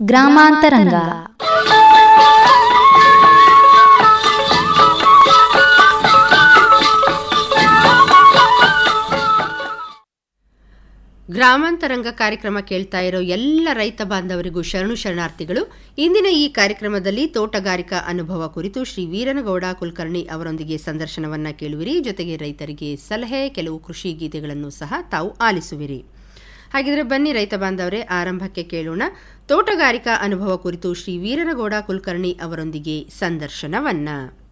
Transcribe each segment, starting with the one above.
ಗ್ರಾಮಾಂತರಂಗ ಗ್ರಾಮಾಂತರಂಗ ಕಾರ್ಯಕ್ರಮ ಕೇಳ್ತಾ ಇರೋ ಎಲ್ಲ ರೈತ ಬಾಂಧವರಿಗೂ ಶರಣು ಶರಣಾರ್ಥಿಗಳು ಇಂದಿನ ಈ ಕಾರ್ಯಕ್ರಮದಲ್ಲಿ ತೋಟಗಾರಿಕಾ ಅನುಭವ ಕುರಿತು ಶ್ರೀ ವೀರನಗೌಡ ಕುಲಕರ್ಣಿ ಅವರೊಂದಿಗೆ ಸಂದರ್ಶನವನ್ನ ಕೇಳುವಿರಿ ಜೊತೆಗೆ ರೈತರಿಗೆ ಸಲಹೆ ಕೆಲವು ಕೃಷಿ ಗೀತೆಗಳನ್ನು ಸಹ ತಾವು ಆಲಿಸುವಿರಿ ಹಾಗಿದ್ರೆ ಬನ್ನಿ ರೈತ ಬಾಂಧವರೇ ಆರಂಭಕ್ಕೆ ಕೇಳೋಣ ತೋಟಗಾರಿಕಾ ಅನುಭವ ಕುರಿತು ಶ್ರೀ ವೀರನಗೌಡ ಕುಲಕರ್ಣಿ ಅವರೊಂದಿಗೆ ಸಂದರ್ಶನವನ್ನ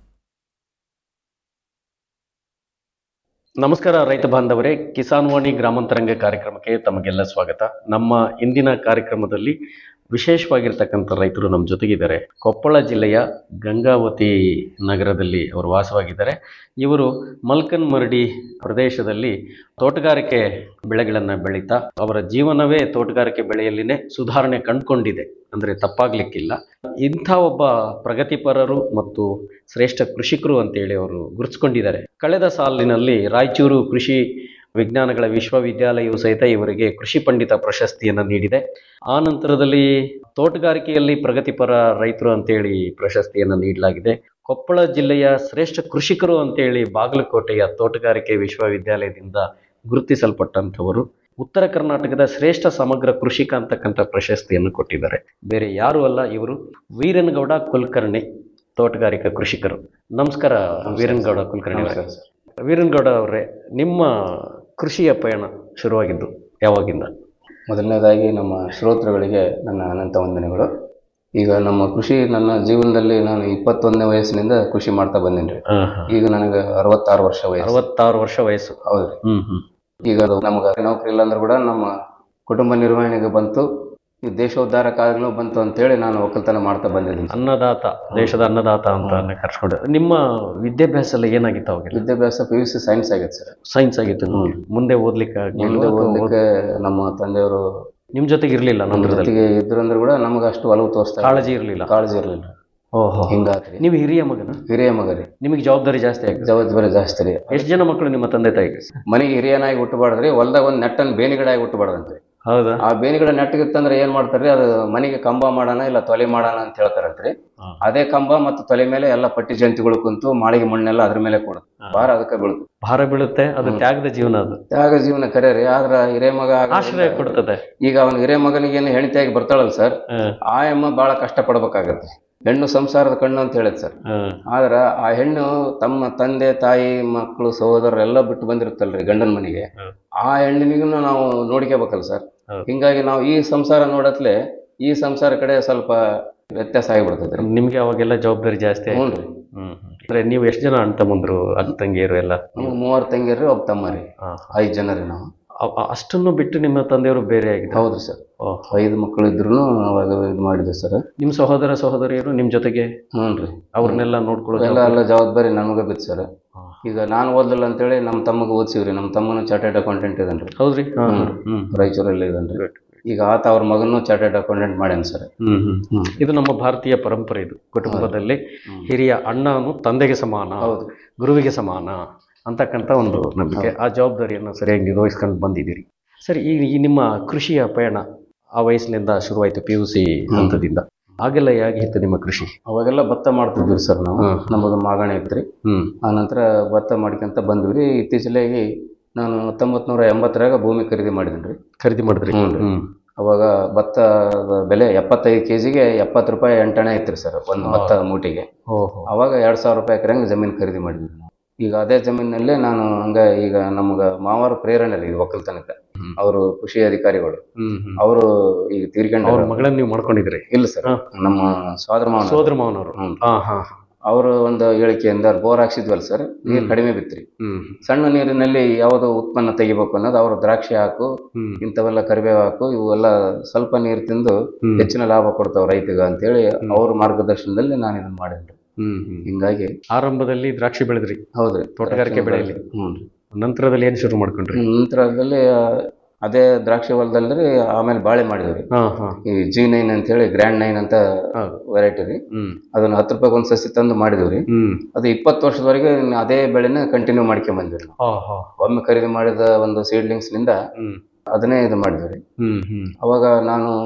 ನಮಸ್ಕಾರ ರೈತ ಬಾಂಧವರೇ ಕಿಸಾನ್ ವಾಣಿ ಗ್ರಾಮಾಂತರಂಗ ಕಾರ್ಯಕ್ರಮಕ್ಕೆ ತಮಗೆಲ್ಲ ಸ್ವಾಗತ ನಮ್ಮ ಇಂದಿನ ಕಾರ್ಯಕ್ರಮದಲ್ಲಿ ವಿಶೇಷವಾಗಿರ್ತಕ್ಕಂಥ ರೈತರು ನಮ್ಮ ಜೊತೆಗಿದ್ದಾರೆ ಕೊಪ್ಪಳ ಜಿಲ್ಲೆಯ ಗಂಗಾವತಿ ನಗರದಲ್ಲಿ ಅವರು ವಾಸವಾಗಿದ್ದಾರೆ ಇವರು ಮಲ್ಕನ್ ಮರಡಿ ಪ್ರದೇಶದಲ್ಲಿ ತೋಟಗಾರಿಕೆ ಬೆಳೆಗಳನ್ನು ಬೆಳೀತಾ ಅವರ ಜೀವನವೇ ತೋಟಗಾರಿಕೆ ಬೆಳೆಯಲ್ಲಿನೇ ಸುಧಾರಣೆ ಕಂಡುಕೊಂಡಿದೆ ಅಂದರೆ ತಪ್ಪಾಗ್ಲಿಕ್ಕಿಲ್ಲ ಇಂಥ ಒಬ್ಬ ಪ್ರಗತಿಪರರು ಮತ್ತು ಶ್ರೇಷ್ಠ ಕೃಷಿಕರು ಅಂತೇಳಿ ಅವರು ಗುರುತಿಸ್ಕೊಂಡಿದ್ದಾರೆ ಕಳೆದ ಸಾಲಿನಲ್ಲಿ ರಾಯಚೂರು ಕೃಷಿ ವಿಜ್ಞಾನಗಳ ವಿಶ್ವವಿದ್ಯಾಲಯವು ಸಹಿತ ಇವರಿಗೆ ಕೃಷಿ ಪಂಡಿತ ಪ್ರಶಸ್ತಿಯನ್ನು ನೀಡಿದೆ ಆ ನಂತರದಲ್ಲಿ ತೋಟಗಾರಿಕೆಯಲ್ಲಿ ಪ್ರಗತಿಪರ ರೈತರು ಅಂತೇಳಿ ಪ್ರಶಸ್ತಿಯನ್ನು ನೀಡಲಾಗಿದೆ ಕೊಪ್ಪಳ ಜಿಲ್ಲೆಯ ಶ್ರೇಷ್ಠ ಕೃಷಿಕರು ಅಂತೇಳಿ ಬಾಗಲಕೋಟೆಯ ತೋಟಗಾರಿಕೆ ವಿಶ್ವವಿದ್ಯಾಲಯದಿಂದ ಗುರುತಿಸಲ್ಪಟ್ಟಂಥವರು ಉತ್ತರ ಕರ್ನಾಟಕದ ಶ್ರೇಷ್ಠ ಸಮಗ್ರ ಕೃಷಿಕ ಅಂತಕ್ಕಂಥ ಪ್ರಶಸ್ತಿಯನ್ನು ಕೊಟ್ಟಿದ್ದಾರೆ ಬೇರೆ ಯಾರೂ ಅಲ್ಲ ಇವರು ವೀರನಗೌಡ ಕುಲಕರ್ಣಿ ತೋಟಗಾರಿಕಾ ಕೃಷಿಕರು ನಮಸ್ಕಾರ ವೀರನಗೌಡ ಕುಲಕರ್ಣಿ ಅವರೇ. ವೀರನಗೌಡ ಅವರೇ ನಿಮ್ಮ ಕೃಷಿಯ ಪಯಣ ಶುರುವಾಗಿದ್ದು ಯಾವಾಗಿಂದ ಮೊದಲನೇದಾಗಿ ನಮ್ಮ ಶ್ರೋತೃಗಳಿಗೆ ನನ್ನ ಅನಂತ ವಂದನೆಗಳು ಈಗ ನಮ್ಮ ಕೃಷಿ ನನ್ನ ಜೀವನದಲ್ಲಿ ನಾನು ಇಪ್ಪತ್ತೊಂದನೇ ವಯಸ್ಸಿನಿಂದ ಕೃಷಿ ಮಾಡ್ತಾ ಬಂದೇನಿ ರೀ ಈಗ ನನಗೆ ಅರವತ್ತಾರು ವರ್ಷ ವಯಸ್ಸು ಅರವತ್ತಾರು ವರ್ಷ ವಯಸ್ಸು ಹೌದ್ರಿ ಹ್ಮ್ ಹ್ಮ್ ಈಗ ಅದು ನಮ್ಗೆ ನೌಕರಿ ಇಲ್ಲ ಅಂದ್ರೂ ಕೂಡ ನಮ್ಮ ಕುಟುಂಬ ನಿರ್ವಹಣೆಗೆ ಬಂತು ಈ ದೇಶೋದ್ಧಾರಕ್ಕಾಗಲೂ ಬಂತು ಅಂತೇಳಿ ನಾನು ಒಕ್ಕಲ್ತನ ಮಾಡ್ತಾ ಬಂದಿದ್ದೀನಿ ಅನ್ನದಾತ ದೇಶದ ಅನ್ನದಾತ ಅಂತ ಕರ್ಸ್ಕೊಂಡು ನಿಮ್ಮ ವಿದ್ಯಾಭ್ಯಾಸ ಎಲ್ಲ ಏನಾಗಿತ್ತು ಅವಾಗ ವಿದ್ಯಾಭ್ಯಾಸ ಪಿ ಯು ಸಿ ಸೈನ್ಸ್ ಆಗೈತೆ ಸರ್ ಸೈನ್ಸ್ ಆಗಿತ್ತು ಮುಂದೆ ಓದ್ಲಿಕ್ಕೆ ಆಗ್ಲಿಲ್ವಾ? ಮುಂದೆ ಅಥವಾ ಓದಲಿಕ್ಕೆ ನಮ್ಮ ತಂದೆಯವರು ನಿಮ್ ಜೊತೆಗೆ ಇರ್ಲಿಲ್ಲ ನಮ್ಮ ನಂತರದಲ್ಲಿ ಜೊತೆಗೆ ಇದ್ರು ಅಂದ್ರೂ ಕೂಡ ನಮಗೆ ಅಷ್ಟು ಒಲವು ತೋರಿಸ್ತಾ ಕಾಳಜಿ ಇರ್ಲಿಲ್ಲ ಕಾಳಜಿ ಇರಲಿಲ್ಲ ಓಹೋ ಹಿಂಗಾತ್ರಿ ನೀವು ಹಿರಿಯ ಮಗನ ಹಿರಿಯ ಮಗ ರೀ ನಿಮಗೆ ಜವಾಬ್ದಾರಿ ಜಾಸ್ತಿ ಆಗಿದೆ ಜವಾಬ್ದಾರಿ ಜಾಸ್ತಿ ರೀ ಎಷ್ಟು ಜನ ಮಕ್ಕಳು ನಿಮ್ಮ ತಂದೆ ತಾಯಿಗೆ ಮನೆಗೆ ಹಿರಿಯನಾಗಿ ಹುಟ್ಟಬಾರ್ದ್ರಿ ಹೊಲ್ದಾಗ ಒಂದು ನೆಟ್ಟನ್ ಬೇನಿಗಿಡ ಆಗಿ ಹುಟ್ಟಬಾರ್ದಂತ್ರಿ ಹೌದಾ ಆ ಬೇನಿಗಿಡ ನೆಟ್ಟಗಿತ್ತಂದ್ರೆ ಏನ್ ಮಾಡ್ತಾರ್ರಿ ಅದು ಮನೆಗೆ ಕಂಬ ಮಾಡೋಣ ಇಲ್ಲ ತೊಲೆ ಮಾಡೋಣ ಅಂತ ಹೇಳ್ತಾರಂತ್ರಿ ಹಾ. ಅದೇ ಕಂಬ ಮತ್ತು ತೊಲೆ ಮೇಲೆ ಎಲ್ಲ ಪಟ್ಟಿ ಜಂತಿಗಳು ಕುಂತು ಮಾಳಿಗೆ ಮಣ್ಣೆಲ್ಲ ಅದ್ರ ಮೇಲೆ ಕೊಡುತ್ತೆ ಭಾರ ಅದಕ್ಕೆ ಬೀಳುತ್ತೆ ಭಾರ ಬೀಳುತ್ತೆ ಅದು ತ್ಯಾಗದ ಜೀವನ ಅದು ತ್ಯಾಗ ಜೀವನ ಕರೆ ರೀ ಆದ್ರ ಹಿರೇ ಮಗ ಆಗೋದ್ರಿಂದ ಆಶ್ರಯ ಕೊಡ್ತದೆ ಈಗ ಅವನ ಹಿರೇ ಮಗನಿಗೆ ಏನು ಹೆಂಡತಿಯಾಗಿ ಬರ್ತಾಳಲ್ಲ ಸರ್ ಹ್ಮ್. ಆ ಎಮ್ಮ ಬಹಳ ಕಷ್ಟ ಪಡ್ಬೇಕಾಗತ್ತೆ ಹೆಣ್ಣು ಸಂಸಾರದ ಕಣ್ಣು ಅಂತ ಹೇಳತ್ ಸರ್ ಹ್ಮ್. ಆದ್ರ ಆ ಹೆಣ್ಣು ತಮ್ಮ ತಂದೆ ತಾಯಿ ಮಕ್ಕಳು ಸಹೋದರರೆಲ್ಲ ಬಿಟ್ಟು ಬಂದಿರುತ್ತಲ್ರಿ ಗಂಡನ ಮನೆಗೆ ಹ್ಮ್. ಆ ಹೆಣ್ಣಿನಿಗೂ ನಾವು ನೋಡ್ಕೋಬೇಕಲ್ಲ ಸರ್ ಹೌದು. ಹಿಂಗಾಗಿ ನಾವು ಈ ಸಂಸಾರ ನೋಡತ್ಲೆ ಈ ಸಂಸಾರ ಕಡೆ ಸ್ವಲ್ಪ ವ್ಯತ್ಯಾಸ ಆಗಿಬಿಡ್ತೈತ್ರಿ ನಿಮ್ಗೆ ಅವಾಗೆಲ್ಲ ಜವಾಬ್ದಾರಿ ಜಾಸ್ತಿ ಆಯ್ತು ಹ್ಞೂ ರೀ ಹ್ಮ್ ಅಂದ್ರೆ ನೀವು ಎಷ್ಟು ಜನ ಅಣ್ಣ ತಮ್ಮಂದ್ರು ಅಣ್ಣ ತಂಗಿಯರು ಎಲ್ಲ ನಮ್ಗೆ ಮೂವರು ತಂಗಿಯರ್ರಿ ಒಬ್ಬ ತಮ್ಮ ರೀ ಹಾ. ಐದು ಜನ ರೀ ನಾವು ಅ- ಅ- ಅಷ್ಟನ್ನು ಬಿಟ್ಟು ನಿಮ್ಮ ತಂದೆಯವರು ಬೇರೆ ಆಗಿದೆ ಹೌದ್ರಿ ಸರ್ ಐದು ಮಕ್ಕಳು ಇದ್ರು ಅವಾಗ ಇದು ಮಾಡಿದ್ವಿ ಸರ್ ನಿಮ್ಮ ಸಹೋದರ ಸಹೋದರಿಯರು ನಿಮ್ ಜೊತೆಗೆ ಹ್ಞೂ ರೀ ಅವ್ರನ್ನೆಲ್ಲ ನೋಡ್ಕೊಳ್ಳೋದು ಎಲ್ಲ ಎಲ್ಲ ಜವಾಬ್ದಾರಿ ನಮಗೆ ಬಿತ್ತು ಸರ್ ಹಾ. ಈಗ ನಾನು ಓದಲಿಲ್ಲ ಅಂತೇಳಿ ನಮ್ಮ ತಮ್ಮಗೆ ಓದಿಸಿವ್ರಿ ನಮ್ಮ ತಮ್ಮನು ಚಾರ್ಟೆಡ್ ಅಕೌಂಟೆಂಟ್ ಇದ್ದಾನೆ ರೀ ಹೌದ್ರಿ ಹಾ, ಹ್ಮ್. ಹ್ಮ್ ರಾಯಚೂರಲ್ಲಿ ಇದ್ದಾನೆ ರೀ ಈಗ ಆತ ಅವ್ರ ಮಗನೂ ಚಾರ್ಟೆಡ್ ಅಕೌಂಟೆಂಟ್ ಮಾಡ್ಯಾನ ಸರ್ ಹ್ಮ್ ಹ್ಮ್ ಇದು ನಮ್ಮ ಭಾರತೀಯ ಪರಂಪರೆ ಇದು ಕುಟುಂಬದಲ್ಲಿ ಹಿರಿಯ ಅಣ್ಣನು ತಂದೆಗೆ ಸಮಾನ ಹೌದು ಗುರುವಿಗೆ ಸಮಾನ ಅಂತಕ್ಕಂಥ ಒಂದು ನಂಬಿಕೆ ಆ ಜವಾಬ್ದಾರಿಯನ್ನು ಸರಿಯಾಗಿ ನಿರ್ವಹಿಸ್ಕೊಂಡು ಬಂದಿದ್ದೀರಿ ಸರಿ ಈ ಈ ನಿಮ್ಮ ಕೃಷಿಯ ಪಯಣ ಆ ವಯಸ್ಸಿನಿಂದ ಶುರುವಾಯಿತು ಪಿ ಯು ಸಿ ಹಂತದಿಂದ ಆಗೆಲ್ಲ ಹೇಗಿತ್ತು ನಿಮ್ಮ ಕೃಷಿ ಅವಾಗೆಲ್ಲ ಭತ್ತ ಮಾಡ್ತಿದ್ವಿ ಸರ್ ನಾವು ಹ್ಮ್. ನಮ್ಮದು ಮಾಗಣ ಇತ್ರಿ ಹ್ಮ್ ಆ ನಂತರ ಭತ್ತ ಮಾಡ್ಕೊಂತ ಬಂದ್ವಿ ರೀ ಇತ್ತೀಚೆಗೆ ನಾನು ಹತ್ತೊಂಬತ್ತು ನೂರ ಎಂಬತ್ತರಾಗ ಭೂಮಿ ಖರೀದಿ ಮಾಡಿದ್ದೀನಿ ರೀ ಖರೀದಿ ಮಾಡಿದ್ರಿ ಹ್ಞೂ ರೀ. ಹ್ಮ್ ಅವಾಗ ಭತ್ತದ ಬೆಲೆ ಎಪ್ಪತ್ತೈದು ಕೆ ಜಿಗೆ ಎಪ್ಪತ್ತು ರೂಪಾಯಿ ಎಂಟಣೆ ಐತ್ರಿ ಸರ್ ಒಂದು ಭತ್ತ ಮೂಟಿಗೆ ಓಹೋ ಅವಾಗ ಎರಡು ಸಾವಿರ ರೂಪಾಯಿ ಎಕರೆಂಗೆ ಜಮೀನು ಖರೀದಿ ಮಾಡಿದ್ವಿ ನಾವು ಈಗ ಅದೇ ಜಮೀನಿನಲ್ಲೇ ನಾನು ಹಂಗ ಈಗ ನಮ್ಗೆ ಮಾವಾರ ಪ್ರೇರಣೆ ರೀ ಇದು ಒಕ್ಕಲ್ತನಕ್ಕೆ ಅವರು ಕೃಷಿ ಅಧಿಕಾರಿಗಳು ಹ್ಮ್ ಹ್ಮ್ ಅವರು ಈಗ ಅವ್ರ ತೀರ್ಕೊಂಡ್ರು ಮಗಳನ್ನ ನೀವು ಮಾಡ್ಕೊಂಡಿದ್ರಿ ಇಲ್ಲ ಸರ್ ಹಾ. ನಮ್ಮ ಸೋದರ ಮಾವನ ಸೋದರ ಮಾವನವರು ಹ್ಞೂ ಹಾ ಹಾ ಅವರು ಒಂದು ಹೇಳಿಕೆಯಿಂದ ಬೋರ್ ಹಾಕ್ಸಿದ್ವಲ್ಲ ಸರ್ ನೀರು ಕಡಿಮೆ ಬಿತ್ರಿ ಹ್ಮ್ ಸಣ್ಣ ನೀರಿನಲ್ಲಿ ಯಾವುದು ಉತ್ಪನ್ನ ತೆಗಿಬೇಕು ಅನ್ನೋದು ಅವರು ದ್ರಾಕ್ಷಿ ಹಾಕು ಹ್ಮ್ ಇಂಥವೆಲ್ಲ ಕರಿಬೇವು ಹಾಕು ಇವೆಲ್ಲ ಸ್ವಲ್ಪ ನೀರು ತಿಂದು ಹ್ಮ್. ಹೆಚ್ಚಿನ ಲಾಭ ಕೊಡ್ತಾವ ರೈತಗ ಅಂತೇಳಿ ಅವ್ರ ಮಾರ್ಗದರ್ಶನದಲ್ಲಿ ನಾನು ಇದನ್ನ ಮಾಡೇನ್ರಿ ಹ್ಮ್ ಹ್ಮ್ ಹಿಂಗಾಗಿ ಆರಂಭದಲ್ಲಿ ದ್ರಾಕ್ಷಿ ಬೆಳೆದ್ರಿ ಹೌದ್ರಿ ತೋಟಗಾರಿಕೆ ಬೆಳೆಯಲ್ಲಿ ಹ್ಞೂ ನಂತರದಲ್ಲಿ ಏನ್ ಶುರು ಮಾಡ್ಕೊಂಡ್ರಿ ನಂತರದಲ್ಲಿ ಆ, ಅದೇ ದ್ರಾಕ್ಷಿ ಹೊಲದಲ್ಲಿ ಆಮೇಲೆ ಬಾಳೆ ಮಾಡಿದ್ವಿ ಹಾ ಹಾ ಈ ಜಿ ನೈನ್ ಅಂತ ಹೇಳಿ ಗ್ರ್ಯಾಂಡ್ ನೈನ್ ಅಂತ ಹೌದು. ವೆರೈಟಿ ರೀ ಹ್ಮ್ ಅದನ್ನ ಹತ್ತು ರೂಪಾಯಿ ಒಂದು ಸಸಿ ತಂದು ಮಾಡಿದ್ವಿ ರೀ ಹ್ಮ್ ಅದು ಇಪ್ಪತ್ತು ವರ್ಷದವರೆಗೆ ಅದೇ ಬೆಳೆನ ಕಂಟಿನ್ಯೂ ಮಾಡ್ಕೊಂಡ್ ಬಂದ್ವಿ ನಾವು ಹಾ ಹಾ ಒಮ್ಮೆ ಖರೀದಿ ಮಾಡಿದ ಒಂದು ಸೀಡ್ಲಿಂಗ್ಸ್ ನಿಂದ ಹ್ಮ್ ಅದನ್ನೇ ಇದು ಮಾಡಿದ್ವಿ ರೀ ಹ್ಮ್ ಹ್ಮ್ ಅವಾಗ ನಾನು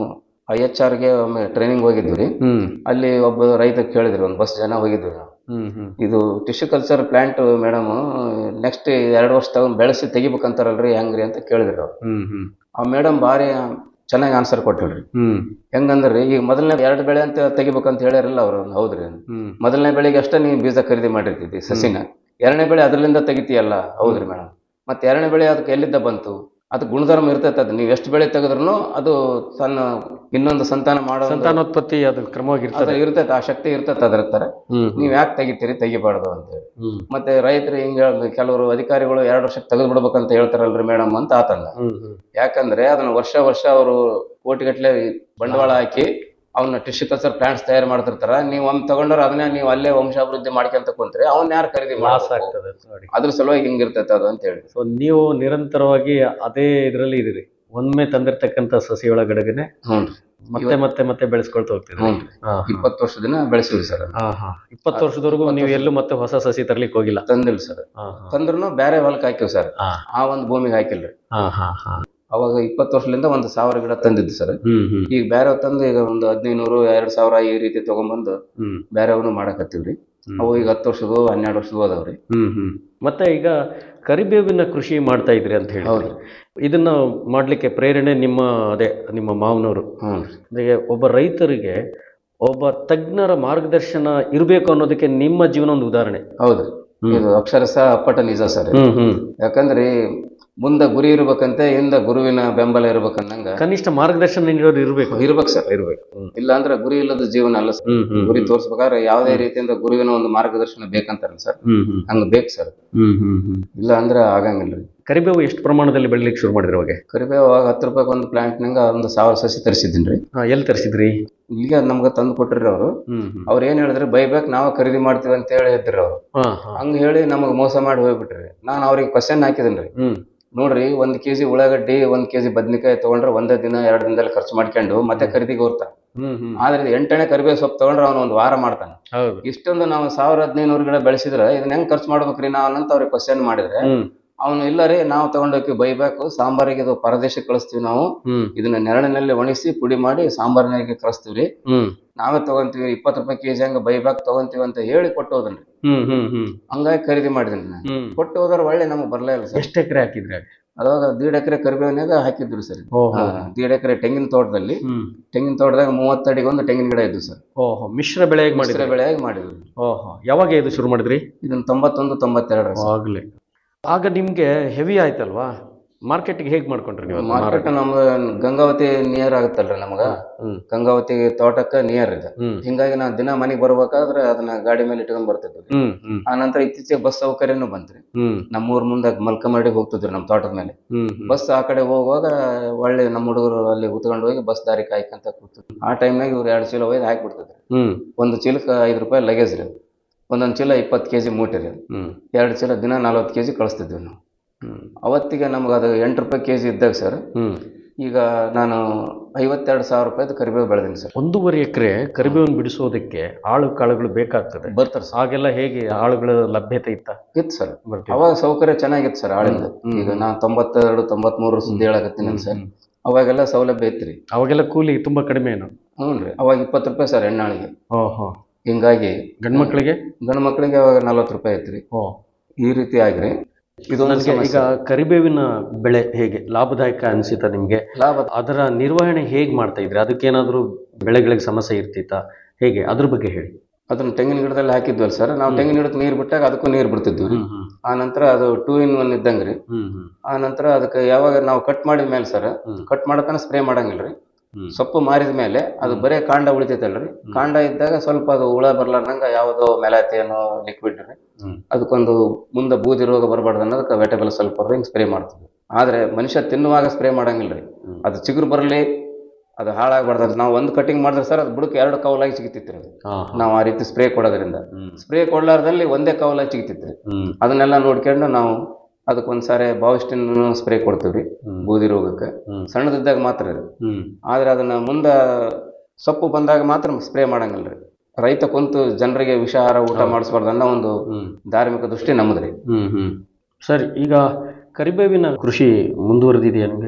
ಐ ಎಚ್ ಆರ್ಗೆ ಒಮ್ಮೆ ಟ್ರೈನಿಂಗ್ ಹೋಗಿದ್ವಿ ರೀ ಹ್ಮ್ ಅಲ್ಲಿ ಒಬ್ಬ ರೈತ ಕೇಳಿದ್ರಿ ಒಂದು ಬಸ್ ಜನ ಹೋಗಿದ್ವಿ ನಾವು ಹ್ಮ್ ಹ್ಮ್ ಇದು tissue culture plant madam next ಎರಡು ವರ್ಷ ತಗೊಂಡ್ ಬೆಳೆಸಿ ತೆಗಿಬೇಕಂತಾರಲ್ರಿ ಹೆಂಗ್ರಿ ಅಂತ ಕೇಳಿದ್ರಿ ಅವ್ರು ಹ್ಮ್ ಹ್ಮ್ ಆ ಮೇಡಮ್ ಭಾರಿ ಚೆನ್ನಾಗಿ ಆನ್ಸರ್ ಕೊಟ್ಟಳ್ರಿ ಹ್ಮ್ ಹೆಂಗಂದ್ರಿ ಈಗ ಮೊದಲನೇ ಎರಡು ಬೆಳೆ ಅಂತ ತೆಗಿಬೇಕಂತ ಹೇಳ್ಯಾರಲ್ಲ ಅವ್ರು ಹೌದ್ರಿ ಹ್ಮ್ ಮೊದಲನೇ ಬೆಳೆಗೆ ಅಷ್ಟೇ ನೀವು ಬೀಜ ಖರೀದಿ ಮಾಡಿರ್ತಿದ್ದಿ ಸಸಿನ ಎರಡನೇ ಬೆಳೆ ಅದರಿಂದ ತೆಗಿತೀಯಲ್ಲ ಹೌದ್ರಿ ಮೇಡಮ್ ಮತ್ತೆ ಎರಡನೇ ಬೆಳೆ ಅದಕ್ಕೆ ಎಲ್ಲಿದ್ದ ಬಂತು ಅದು ಗುಣಧರ್ಮ ಇರ್ತೈತೆ ಅದು ನೀವು ಎಷ್ಟು ಬೆಳೆ ತೆಗೆದ್ರೂ ಅದು ತನ್ನ ಇನ್ನೊಂದು ಸಂತಾನ ಮಾಡೋ ಒಂದು- ಸಂತಾನೋತ್ಪತ್ತಿ ಅದು ಕ್ರಮವಾಗಿರ್ತದೆ ಅದು ಇರ್ತೈತೆ ಆ ಶಕ್ತಿ ಇರ್ತೈತೆ ಅದ್ರ ತರ ಹ್ಮ್ ನೀವ್ ಯಾಕೆ ತೆಗಿತೀರಿ ತೆಗಿಬಾರ್ದು ಅಂತೇಳಿ ಹ್ಮ್ ಮತ್ತೆ ರೈತರು ಹಿಂಗ ಕೆಲವರು ಅಧಿಕಾರಿಗಳು ಎರಡು ವರ್ಷಕ್ಕೆ ತೆಗೆದು ಬಿಡ್ಬೇಕಂತ ಹೇಳ್ತಾರಲ್ರಿ ಮೇಡಮ್ ಅಂತ ಆತಂದ ಹ್ಮ್ ಹ್ಮ್ ಯಾಕಂದ್ರೆ ಅದನ್ನ ವರ್ಷ ವರ್ಷ ಅವರು ಕೋಟಿಗಟ್ಲೆ ಬಂಡವಾಳ ಹಾಕಿ ಅವನ್ನ ಟಿಶ್ಯೂ ಕಲ್ಚರ್ ಪ್ಲಾಂಟ್ಸ್ ತಯಾರು ಮಾಡ್ತಿರ್ತಾರ ನೀವು ಒಮ್ಮೆ ತಗೊಂಡ್ರೆ ಅದನ್ನ ನೀವು ಅಲ್ಲೇ ವಂಶಾಭಿವೃದ್ಧಿ ಮಾಡ್ಕೊಂತ ಕುಂತ್ರಿ ಅವ್ನ ಯಾರು ಖರೀದಿ ಲಾಸ್ ಮಾಡ್ಬೇಕು? ಆಗ್ತದೆ ನೋಡಿ ಅದ್ರ ಸಲುವಾಗಿ ಹಿಂಗಿರ್ತೈತೆ ಅದು ಅಂತ ಹೇಳಿ ಸೊ ನೀವು ನಿರಂತರವಾಗಿ ಅದೇ ಇದರಲ್ಲಿ ಇದೀರಿ ಒಮ್ಮೆ ತಂದಿರ್ತಕ್ಕಂಥ ಸಸಿಯೊಳಗಡೆಗೆ ಹ್ಞೂ ಮತ್ತೆ ಮತ್ತೆ ಮತ್ತೆ ಬೆಳೆಸ್ಕೊಳ್ತಾ ಹೋಗ್ತೀರಿ ಹ್ಞೂ ಹಾ, ಹಾ. ಇಪ್ಪತ್ತು ವರ್ಷದಿನ ಬೆಳೆಸಿವಿ ಸರ್ ಹಾ ಹಾ ಇಪ್ಪತ್ತು ವರ್ಷದವರೆಗೂ ನೀವು ಎಲ್ಲೂ ಮತ್ತೆ ಹೊಸ ಸಸಿ ತರ್ಲಿಕ್ಕೆ ಹೋಗಿಲ್ಲ ತಂದಿಲ್ಲ ಸರ್ ಹಾ ಹಾ ತಂದ್ರೂ ಬೇರೆ ಹೊಲಕ್ಕೆ ಹಾಕಿವಿ ಸರ್ ಹಾ ಆ ಒಂದು ಭೂಮಿಗೆ ಹಾಕಿಲ್ರಿ ಹಾ ಹಾ ಹಾ ಅವಾಗ ಇಪ್ಪತ್ತು ವರ್ಷದಿಂದ ಒಂದು ಸಾವಿರ ಗಿಡ ತಂದಿದ್ದು ಸರ್ ಹ್ಮ್ ಹ್ಮ್ ಈಗ ಬೇರೆ ತಂದು ಈಗ ಒಂದು ಹದಿನೈನೂರು ಎರಡ್ ಸಾವಿರ ಈ ರೀತಿ ತಗೊಂಡ್ಬಂದು ಹ್ಮ್ ಬೇರೆಯವನು ಮಾಡಕತ್ತೀವ್ರಿ ಹ್ಮ್. ಅವು ಈಗ ಹತ್ತು ವರ್ಷದ ಹನ್ನೆರಡು ವರ್ಷದ ಅದಾವ್ರಿ ಹ್ಮ್ ಹ್ಮ್ ಮತ್ತೆ ಈಗ ಕರಿಬೇವಿನ ಕೃಷಿ ಮಾಡ್ತಾ ಇದ್ರಿ ಅಂತ ಹೇಳಿ ಹೌದು. ಇದನ್ನ ಮಾಡ್ಲಿಕ್ಕೆ ಪ್ರೇರಣೆ ನಿಮ್ಮ ಅದೇ ನಿಮ್ಮ ಮಾವನವರು ಹ್ಞೂ ಅಂದ್ರೆ ಒಬ್ಬ ರೈತರಿಗೆ ಒಬ್ಬ ತಜ್ಞರ ಮಾರ್ಗದರ್ಶನ ಇರಬೇಕು ಅನ್ನೋದಕ್ಕೆ ನಿಮ್ಮ ಜೀವನ ಒಂದು ಉದಾಹರಣೆ ಹೌದು ಹ್ಮ್. ಇದು ಅಕ್ಷರಶಃ ಅಪ್ಪಟ ನಿಜ ಸರ್ ಇದು. ಹ್ಮ್ ಹ್ಮ್ ಯಾಕಂದ್ರೆ ಮುಂದೆ ಗುರಿ ಇರ್ಬೇಕಂತೆ ಹಿಂದ ಗುರುವಿನ ಬೆಂಬಲ ಇರ್ಬೇಕನ್ನಂಗ ಕನಿಷ್ಠ ಮಾರ್ಗದರ್ಶನ ನೀಡೋರು ಇರಬೇಕು ಇರ್ಬೇಕು ಸರ್ ಇರ್ಬೇಕು ಹ್ಮ್. ಇಲ್ಲ ಅಂದ್ರೆ ಗುರಿ ಇಲ್ಲದ ಜೀವನ ಅಲ್ಲ ಸರ್ ಹ್ಮ್ ಹ್ಮ್ ಗುರಿ ತೋರ್ಸ್ಬೇಕಾದ್ರೆ ಯಾವುದೇ ರೀತಿಯಿಂದ ಗುರುವಿನ ಒಂದು ಮಾರ್ಗದರ್ಶನ ಬೇಕಂತಾರಲ್ಲ ಸರ್ ಹ್ಮ್ ಹ್ಮ್ ಹಂಗ ಬೇಕು ಸರ್ ಹ್ಮ್ ಹ್ಮ್ ಹ್ಮ್ ಇಲ್ಲ ಅಂದ್ರೆ ಆಗಂಗಿಲ್ರಿ ಕರಿಬೇವು ಎಷ್ಟು ಪ್ರಮಾಣದಲ್ಲಿ ಬೆಳಿಲಿಕ್ಕೆ ಶುರು ಮಾಡಿದ್ರಿ ಅವಾಗ ಕರಿಬೇವು ಅವಾಗ ಹತ್ತು ರೂಪಾಯಿ ಒಂದು ಪ್ಲಾಂಟ್ನಾಗ ಒಂದು ಸಾವಿರ ಸಸಿ ತರಿಸಿದ್ದೀನಿ ಹಾ ಎಲ್ಲಿ ತರಿಸಿದ್ರಿ ಇಲ್ಲಿಗೆ ನಮ್ಗೆ ತಂದು ಕೊಟ್ರಿ ಅವರು ಹ್ಮ್ ಹ್ಮ್ ಅವ್ರು ಏನ್ ಹೇಳಿದ್ರು ಬೈಬೇಕು ನಾವು ಖರೀದಿ ಮಾಡ್ತೀವಿ ಅಂತ ಹೇಳಿ ಇದ್ರಿ ಅವ್ರು ಹಾ ಹಾ ಹಂಗ ಹೇಳಿ ನಮಗೆ ಮೋಸ ಮಾಡಿ ಹೋಗ್ಬಿಟ್ರಿ ನಾನು ಅವ್ರಿಗೆ ಕ್ವಶನ್ ಹಾಕಿದೀನಿ ಹ್ಮ್ ನೋಡ್ರಿ ಒಂದ್ ಕೆಜಿ ಉಳ್ಳಾಗಡ್ಡಿ ಒಂದ್ ಕೆಜಿ ಬದ್ನಿಕಾಯಿ ತಗೊಂಡ್ರೆ ಒಂದೇ ದಿನ ಎರಡು ದಿನದಲ್ಲಿ ಖರ್ಚು ಮಾಡ್ಕೊಂಡು ಮತ್ತೆ ಖರೀದಿಗೆ ಹೋಗ್ತಾನೆ ಹ್ಮ್ ಹ್ಮ್ ಆದ್ರೆ ಇದು ಎಂಟನೇ ಕರಿಬೇವು ಸೊಪ್ಪು ತಗೊಂಡ್ರೆ ಅವ್ನು ಒಂದು ವಾರ ಮಾಡ್ತಾನೆ ಹೌದು ಇಷ್ಟೊಂದು ನಾವು ಸಾವಿರ ಹದಿನೈನೂರು ಗಿಡ ಬೆಳೆಸಿದ್ರೆ ಇದನ್ನ ಹೆಂಗ್ ಖರ್ಚು ಮಾಡ್ಬೇಕ್ರಿ ನಾವು ಅಂತ ಅವ್ರಿಗೆ ಕ್ವಶನ್ ಮಾಡಿದ್ರೆ ಹ್ಮ್ ಅವನು ಇಲ್ಲ ರೀ ನಾವು ತಗೊಂಡೋಗಿ ಬೈಬೇಕು ಸಾಂಬಾರಿಗೆ ಇದು ಪರದೇಶಕ್ಕೆ ಕಳಿಸ್ತೀವಿ ನಾವು ಹ್ಮ್ ಇದನ್ನ ನೆರಳಿನಲ್ಲಿ ಒಣಗಿಸಿ ಪುಡಿ ಮಾಡಿ ಸಾಂಬಾರಿನಾಗೆ ಕಳಿಸ್ತೀವಿ ರೀ ಹ್ಮ್ ನಾವೇ ತಗೊಂತೀವಿ ಇಪ್ಪತ್ತು ರೂಪಾಯಿ ಕೆಜಿ ಹಂಗ ಬೈಬ್ಯಾಕ್ ತಗೊಂತೀವಿ ಅಂತ ಹೇಳಿ ಕೊಟ್ಟು ಹೋದನ್ರಿ ಹ್ಮ್ ಹ್ಮ್ ಹ್ಮ್ ಹಂಗಾಗಿ ಖರೀದಿ ಮಾಡಿದ್ದೀನಿ ನಾನು ಹ್ಮ್ ಕೊಟ್ಟು ಹೋದ್ರೆ ಒಳ್ಳೆ ನಮಗೆ ಬರಲೇ ಇಲ್ಲ ಸರ್ ಎಷ್ಟು ಎಕರೆ ಹಾಕಿದ್ರಿ ಆಗ? ಅವಾಗ ದೀಡ್ ಎಕರೆ ಕರಿಬೇವಿನಾಗ ಹಾಕಿದ್ರು ಸರ್ ಓಹೋ ದೀಡ್ ಎಕರೆ ತೆಂಗಿನ ತೋಟದಲ್ಲಿ ಹ್ಮ್ ತೆಂಗಿನ ತೋಟದಾಗ ಮೂವತ್ತಡಿಗೆ ಒಂದು ತೆಂಗಿನ ಗಿಡ ಇದ್ದು ಸರ್ ಓಹೋ ಮಿಶ್ರ ಬೆಳೆ ಹೇಗೆ ಮಾಡಿದ್ರಿ ಮಿಶ್ರ ಬೆಳೆಯಾಗಿ ಮಾಡಿದ್ವಿ ಓಹೋ ಯಾವಾಗ ಇದು ಶುರು ಮಾಡಿದ್ರಿ ಇದನ್ನ ತೊಂಬತ್ತೊಂದು ತೊಂಬತ್ತೆರಡರ ಆಗ್ಲೇ ಆಗ ನಿಮ್ಗೆ ಹೆವಿ ಆಯ್ತಲ್ವಾ ಮಾರ್ಕೆಟ್ಗೆ ಹೇಗೆ ಮಾಡ್ಕೊಂಡ್ರಿ ನೀವು ಅದನ್ನ ಮಾರ್ಕೆಟ್ ಮಾರಾಟ? ನಮ್ಗೆ ಗಂಗಾವತಿ ನಿಯರ್ ಆಗುತ್ತಲ್ರಿ ನಮಗ ಹ್ಮ್ ಗಂಗಾವತಿ ತೋಟಕ್ಕೆ ನಿಯರ್ ಇದೆ ಹ್ಮ್ ಹಿಂಗಾಗಿ ನಾವು ದಿನ ಮನೆಗೆ ಬರ್ಬೇಕಾದ್ರೆ ಅದನ್ನ ಗಾಡಿ ಮೇಲೆ ಇಟ್ಕೊಂಡ್ ಬರ್ತಿದ್ವಿ ಹ್ಮ್ ಹ್ಮ್ ಆ ನಂತರ ಇತ್ತೀಚೆಗೆ ಬಸ್ ಸೌಕರ್ಯನೂ ಬಂತ್ರಿ ಹ್ಮ್ ನಮ್ಮೂರ್ ಮುಂದೆ ಮಲ್ಕಮರಡಿ ಹೋಗ್ತಿದ್ರಿ ನಮ್ಮ ತೋಟದ ಮೇಲೆ ಹ್ಮ್ ಹ್ಮ್ ಬಸ್ ಆ ಕಡೆ ಹೋಗುವಾಗ ಒಳ್ಳೆ ನಮ್ಮ ಹುಡುಗರು ಅಲ್ಲಿ ಉತ್ಕೊಂಡು ಹೋಗಿ ಬಸ್ ದಾರಿ ಕಾಯ್ಕಂತ ಕೂತಿದ್ರು ಆ ಟೈಮ್ನಾಗ ಇವ್ರು ಎರಡು ಚೀಲ ಒಯ್ದು ಹಾಕ್ಬಿಡ್ತಿದ್ರು ಹ್ಮ್ ಒಂದು ಚೀಲಕ್ಕೆ ಐದು ರೂಪಾಯಿ ಲಗೇಜ್ ರೀ ಒಂದೊಂದು ಚೀಲ ಇಪ್ಪತ್ತು ಕೆ ಜಿ ಮೂಟೆ ರೀ ಹ್ಮ್ ಎರಡು ಚೀಲ ದಿನ ನಲ್ವತ್ತು ಕೆ ಜಿ ಕಳಿಸ್ತಿದ್ವಿ ನಾವು ಹ್ಮ್ ಅವತ್ತಿಗೆ ನಮ್ಗೆ ಅದು ಎಂಟು ರೂಪಾಯಿ ಕೆ ಜಿ ಇದ್ದಾಗ ಸರ್ ಹ್ಮ್ ಈಗ ನಾನು ಐವತ್ತೆರಡು ಸಾವಿರ ರೂಪಾಯಿದು ಕರಿಬೇವು ಬೆಳೆದೀನಿ ಸರ್ ಒಂದೂವರೆ ಎಕರೆ ಕರಿಬೇವನ್ನು ಬಿಡಿಸೋದಕ್ಕೆ ಆಳು ಕಾಳುಗಳು ಬೇಕಾಗ್ತದೆ ಬರ್ತಾರೆ ಸರ್ ಆಗೆಲ್ಲ ಹೇಗೆ ಆಳುಗಳ ಲಭ್ಯತೆ ಇತ್ತ ಇತ್ತು ಸರ್ ಬರ್ತೀವಿ ಅವಾಗ ಸೌಕರ್ಯ ಚೆನ್ನಾಗಿತ್ತು ಸರ್ ಆಳಿಂದ ಹ್ಮ್. ಈಗ ನಾನು ತೊಂಬತ್ತೆರಡು ತೊಂಬತ್ಮೂರು ಸುದ್ದಿ ಹೇಳಕತ್ತೀನಿ ಸರ್ ಹ್ಮ್. ಅವಾಗೆಲ್ಲ ಸೌಲಭ್ಯ ಇತ್ತು ಅವಾಗೆಲ್ಲ ಕೂಲಿ ತುಂಬಾ ಕಡಿಮೆ ಏನು ಹ್ಞೂ ರೀ ಅವಾಗ ಇಪ್ಪತ್ತು ರೂಪಾಯಿ ಸರ್ ಹೆಣ್ಣಾಳಿಗೆ ಓಹೋ ಹಿಂಗಾಗಿ ಗಂಡು ಮಕ್ಕಳಿಗೆ ಗಂಡು ಮಕ್ಕಳಿಗೆ ಅವಾಗ ನಲ್ವತ್ತು ರೂಪಾಯಿ ಐತ್ರಿ ಓ ಈ ರೀತಿ ಆಗ್ರಿ ಇದೊಂದು ನನಗೆ ಈಗ ಸಮಸ್ಯೆ. ಕರಿಬೇವಿನ ಬೆಳೆ ಹೇಗೆ ಲಾಭದಾಯಕ ಅನಿಸಿತ ನಿಮ್ಗೆ ಲಾಭ ಅದರ ನಿರ್ವಹಣೆ ಹೇಗ್ ಮಾಡ್ತಾ ಇದ್ರಿ ಅದಕ್ಕೇನಾದ್ರೂ ಬೆಳೆಗಳಿಗೆ ಸಮಸ್ಯೆ ಇರ್ತಿತ್ತಾ ಹೇಗೆ ಅದ್ರ ಬಗ್ಗೆ ಹೇಳಿ ಅದನ್ನ ತೆಂಗಿನ ಗಿಡದಲ್ಲಿ ಹಾಕಿದ್ವಲ್ಲ ಸರ್ ನಾವು ತೆಂಗಿನ ಗಿಡಕ್ಕೆ ನೀರು ಬಿಟ್ಟಾಗ ಅದಕ್ಕೂ ನೀರು ಬಿಡ್ತಿದ್ವಿ ರೀ ಹ್ಮ್ ಹ್ಮ್ ಆ ನಂತರ ಅದು ಟೂ ಇನ್ ಒನ್ ಇದ್ದಂಗ್ರಿ ಹ್ಮ್ ಹ್ಮ್ ಆ ನಂತರ ಅದಕ್ಕೆ ಯಾವಾಗ ನಾವು ಕಟ್ ಮಾಡಿದ ಮೇಲೆ ಸರ್ ಹ್ಮ್. ಕಟ್ ಮಾಡತನ ಸ್ಪ್ರೇ ಮಾಡಂಗಿಲ್ರಿ ಹ್ಮ್ ಸೊಪ್ಪು ಮಾರಿದ ಮೇಲೆ ಅದು ಬರೇ ಕಾಂಡ ಉಳಿತೈತಲ್ರಿ ಕಾಂಡ ಇದ್ದಾಗ ಸ್ವಲ್ಪ ಅದು ಹುಳ ಬರ್ಲಾರ್ದಂಗ ಯಾವುದೋ ಮೆಲಾತಿ ಅನ್ನೋ ಲಿಕ್ವಿಡ್ ರೀ ಹ್ಮ್ ಅದಕ್ಕೊಂದು ಮುಂದೆ ಬೂದಿ ರೋಗ ಬರಬಾರ್ದು ಅನ್ನೋದಕ್ಕೆ ವೆಟಬಲ್ ಸ್ವಲ್ಪ ಹಿಂಗೆ ಸ್ಪ್ರೇ ಮಾಡ್ತೀವಿ ಆದ್ರೆ ಮನುಷ್ಯ ತಿನ್ನುವಾಗ ಸ್ಪ್ರೇ ಮಾಡಂಗಿಲ್ರಿ ಹ್ಮ್. ಅದು ಚಿಗುರು ಬರಲಿ ಅದು ಹಾಳಾಗಬಾರ್ದು ಅಂತ ನಾವು ಒಂದು ಕಟಿಂಗ್ ಮಾಡಿದ್ರೆ ಸರ್ ಅದು ಬುಡಕ್ಕೆ ಎರಡು ಕೌಲಾಗಿ ಸಿಗ್ತಿತ್ತು ರೀ ಹಾ ನಾವು ಆ ರೀತಿ ಸ್ಪ್ರೇ ಕೊಡೋದ್ರಿಂದ ಹ್ಮ್ ಸ್ಪ್ರೇ ಕೊಡ್ಲಾರ್ದಲ್ಲಿ ಒಂದೇ ಕೌಲಾಗಿ ಸಿಗ್ತಿತ್ತು ರೀ ಹ್ಮ್ ಅದನ್ನೆಲ್ಲ ನೋಡ್ಕೊಂಡು ನಾವು ಅದಕ್ಕೊಂದ್ ಸಾರಿ ಬಾವಿಸ್ಟಿನ್ ಸ್ಪ್ರೇ ಕೊಡ್ತೀವಿ ರೀ ಹ್ಮ್. ಬೂದಿ ರೋಗಕ್ಕೆ ಹ್ಮ್ ಸಣ್ಣದಿದ್ದಾಗ ಮಾತ್ರ ರೀ ಹ್ಮ್ ಆದ್ರೆ ಅದನ್ನ ಮುಂದೆ ಸೊಪ್ಪು ಬಂದಾಗ ಮಾತ್ರ ಸ್ಪ್ರೇ ಮಾಡಂಗಿಲ್ಲ ರೀ ರೈತ ಕುಂತು ಜನರಿಗೆ ವಿಷಾಹಾರ ಊಟ ಮಾಡಿಸ್ಬಾರ್ದು ಅನ್ನೋ ಒಂದು ಹ್ಮ್ ಧಾರ್ಮಿಕ ದೃಷ್ಟಿ ನಮ್ಮದ್ರಿ ಹ್ಮ್ ಹ್ಮ್ ಸರಿ ಈಗ ಕರಿಬೇವಿನ ಕೃಷಿ ಮುಂದುವರೆದಿದೆಯಾ ನಿಮಗೆ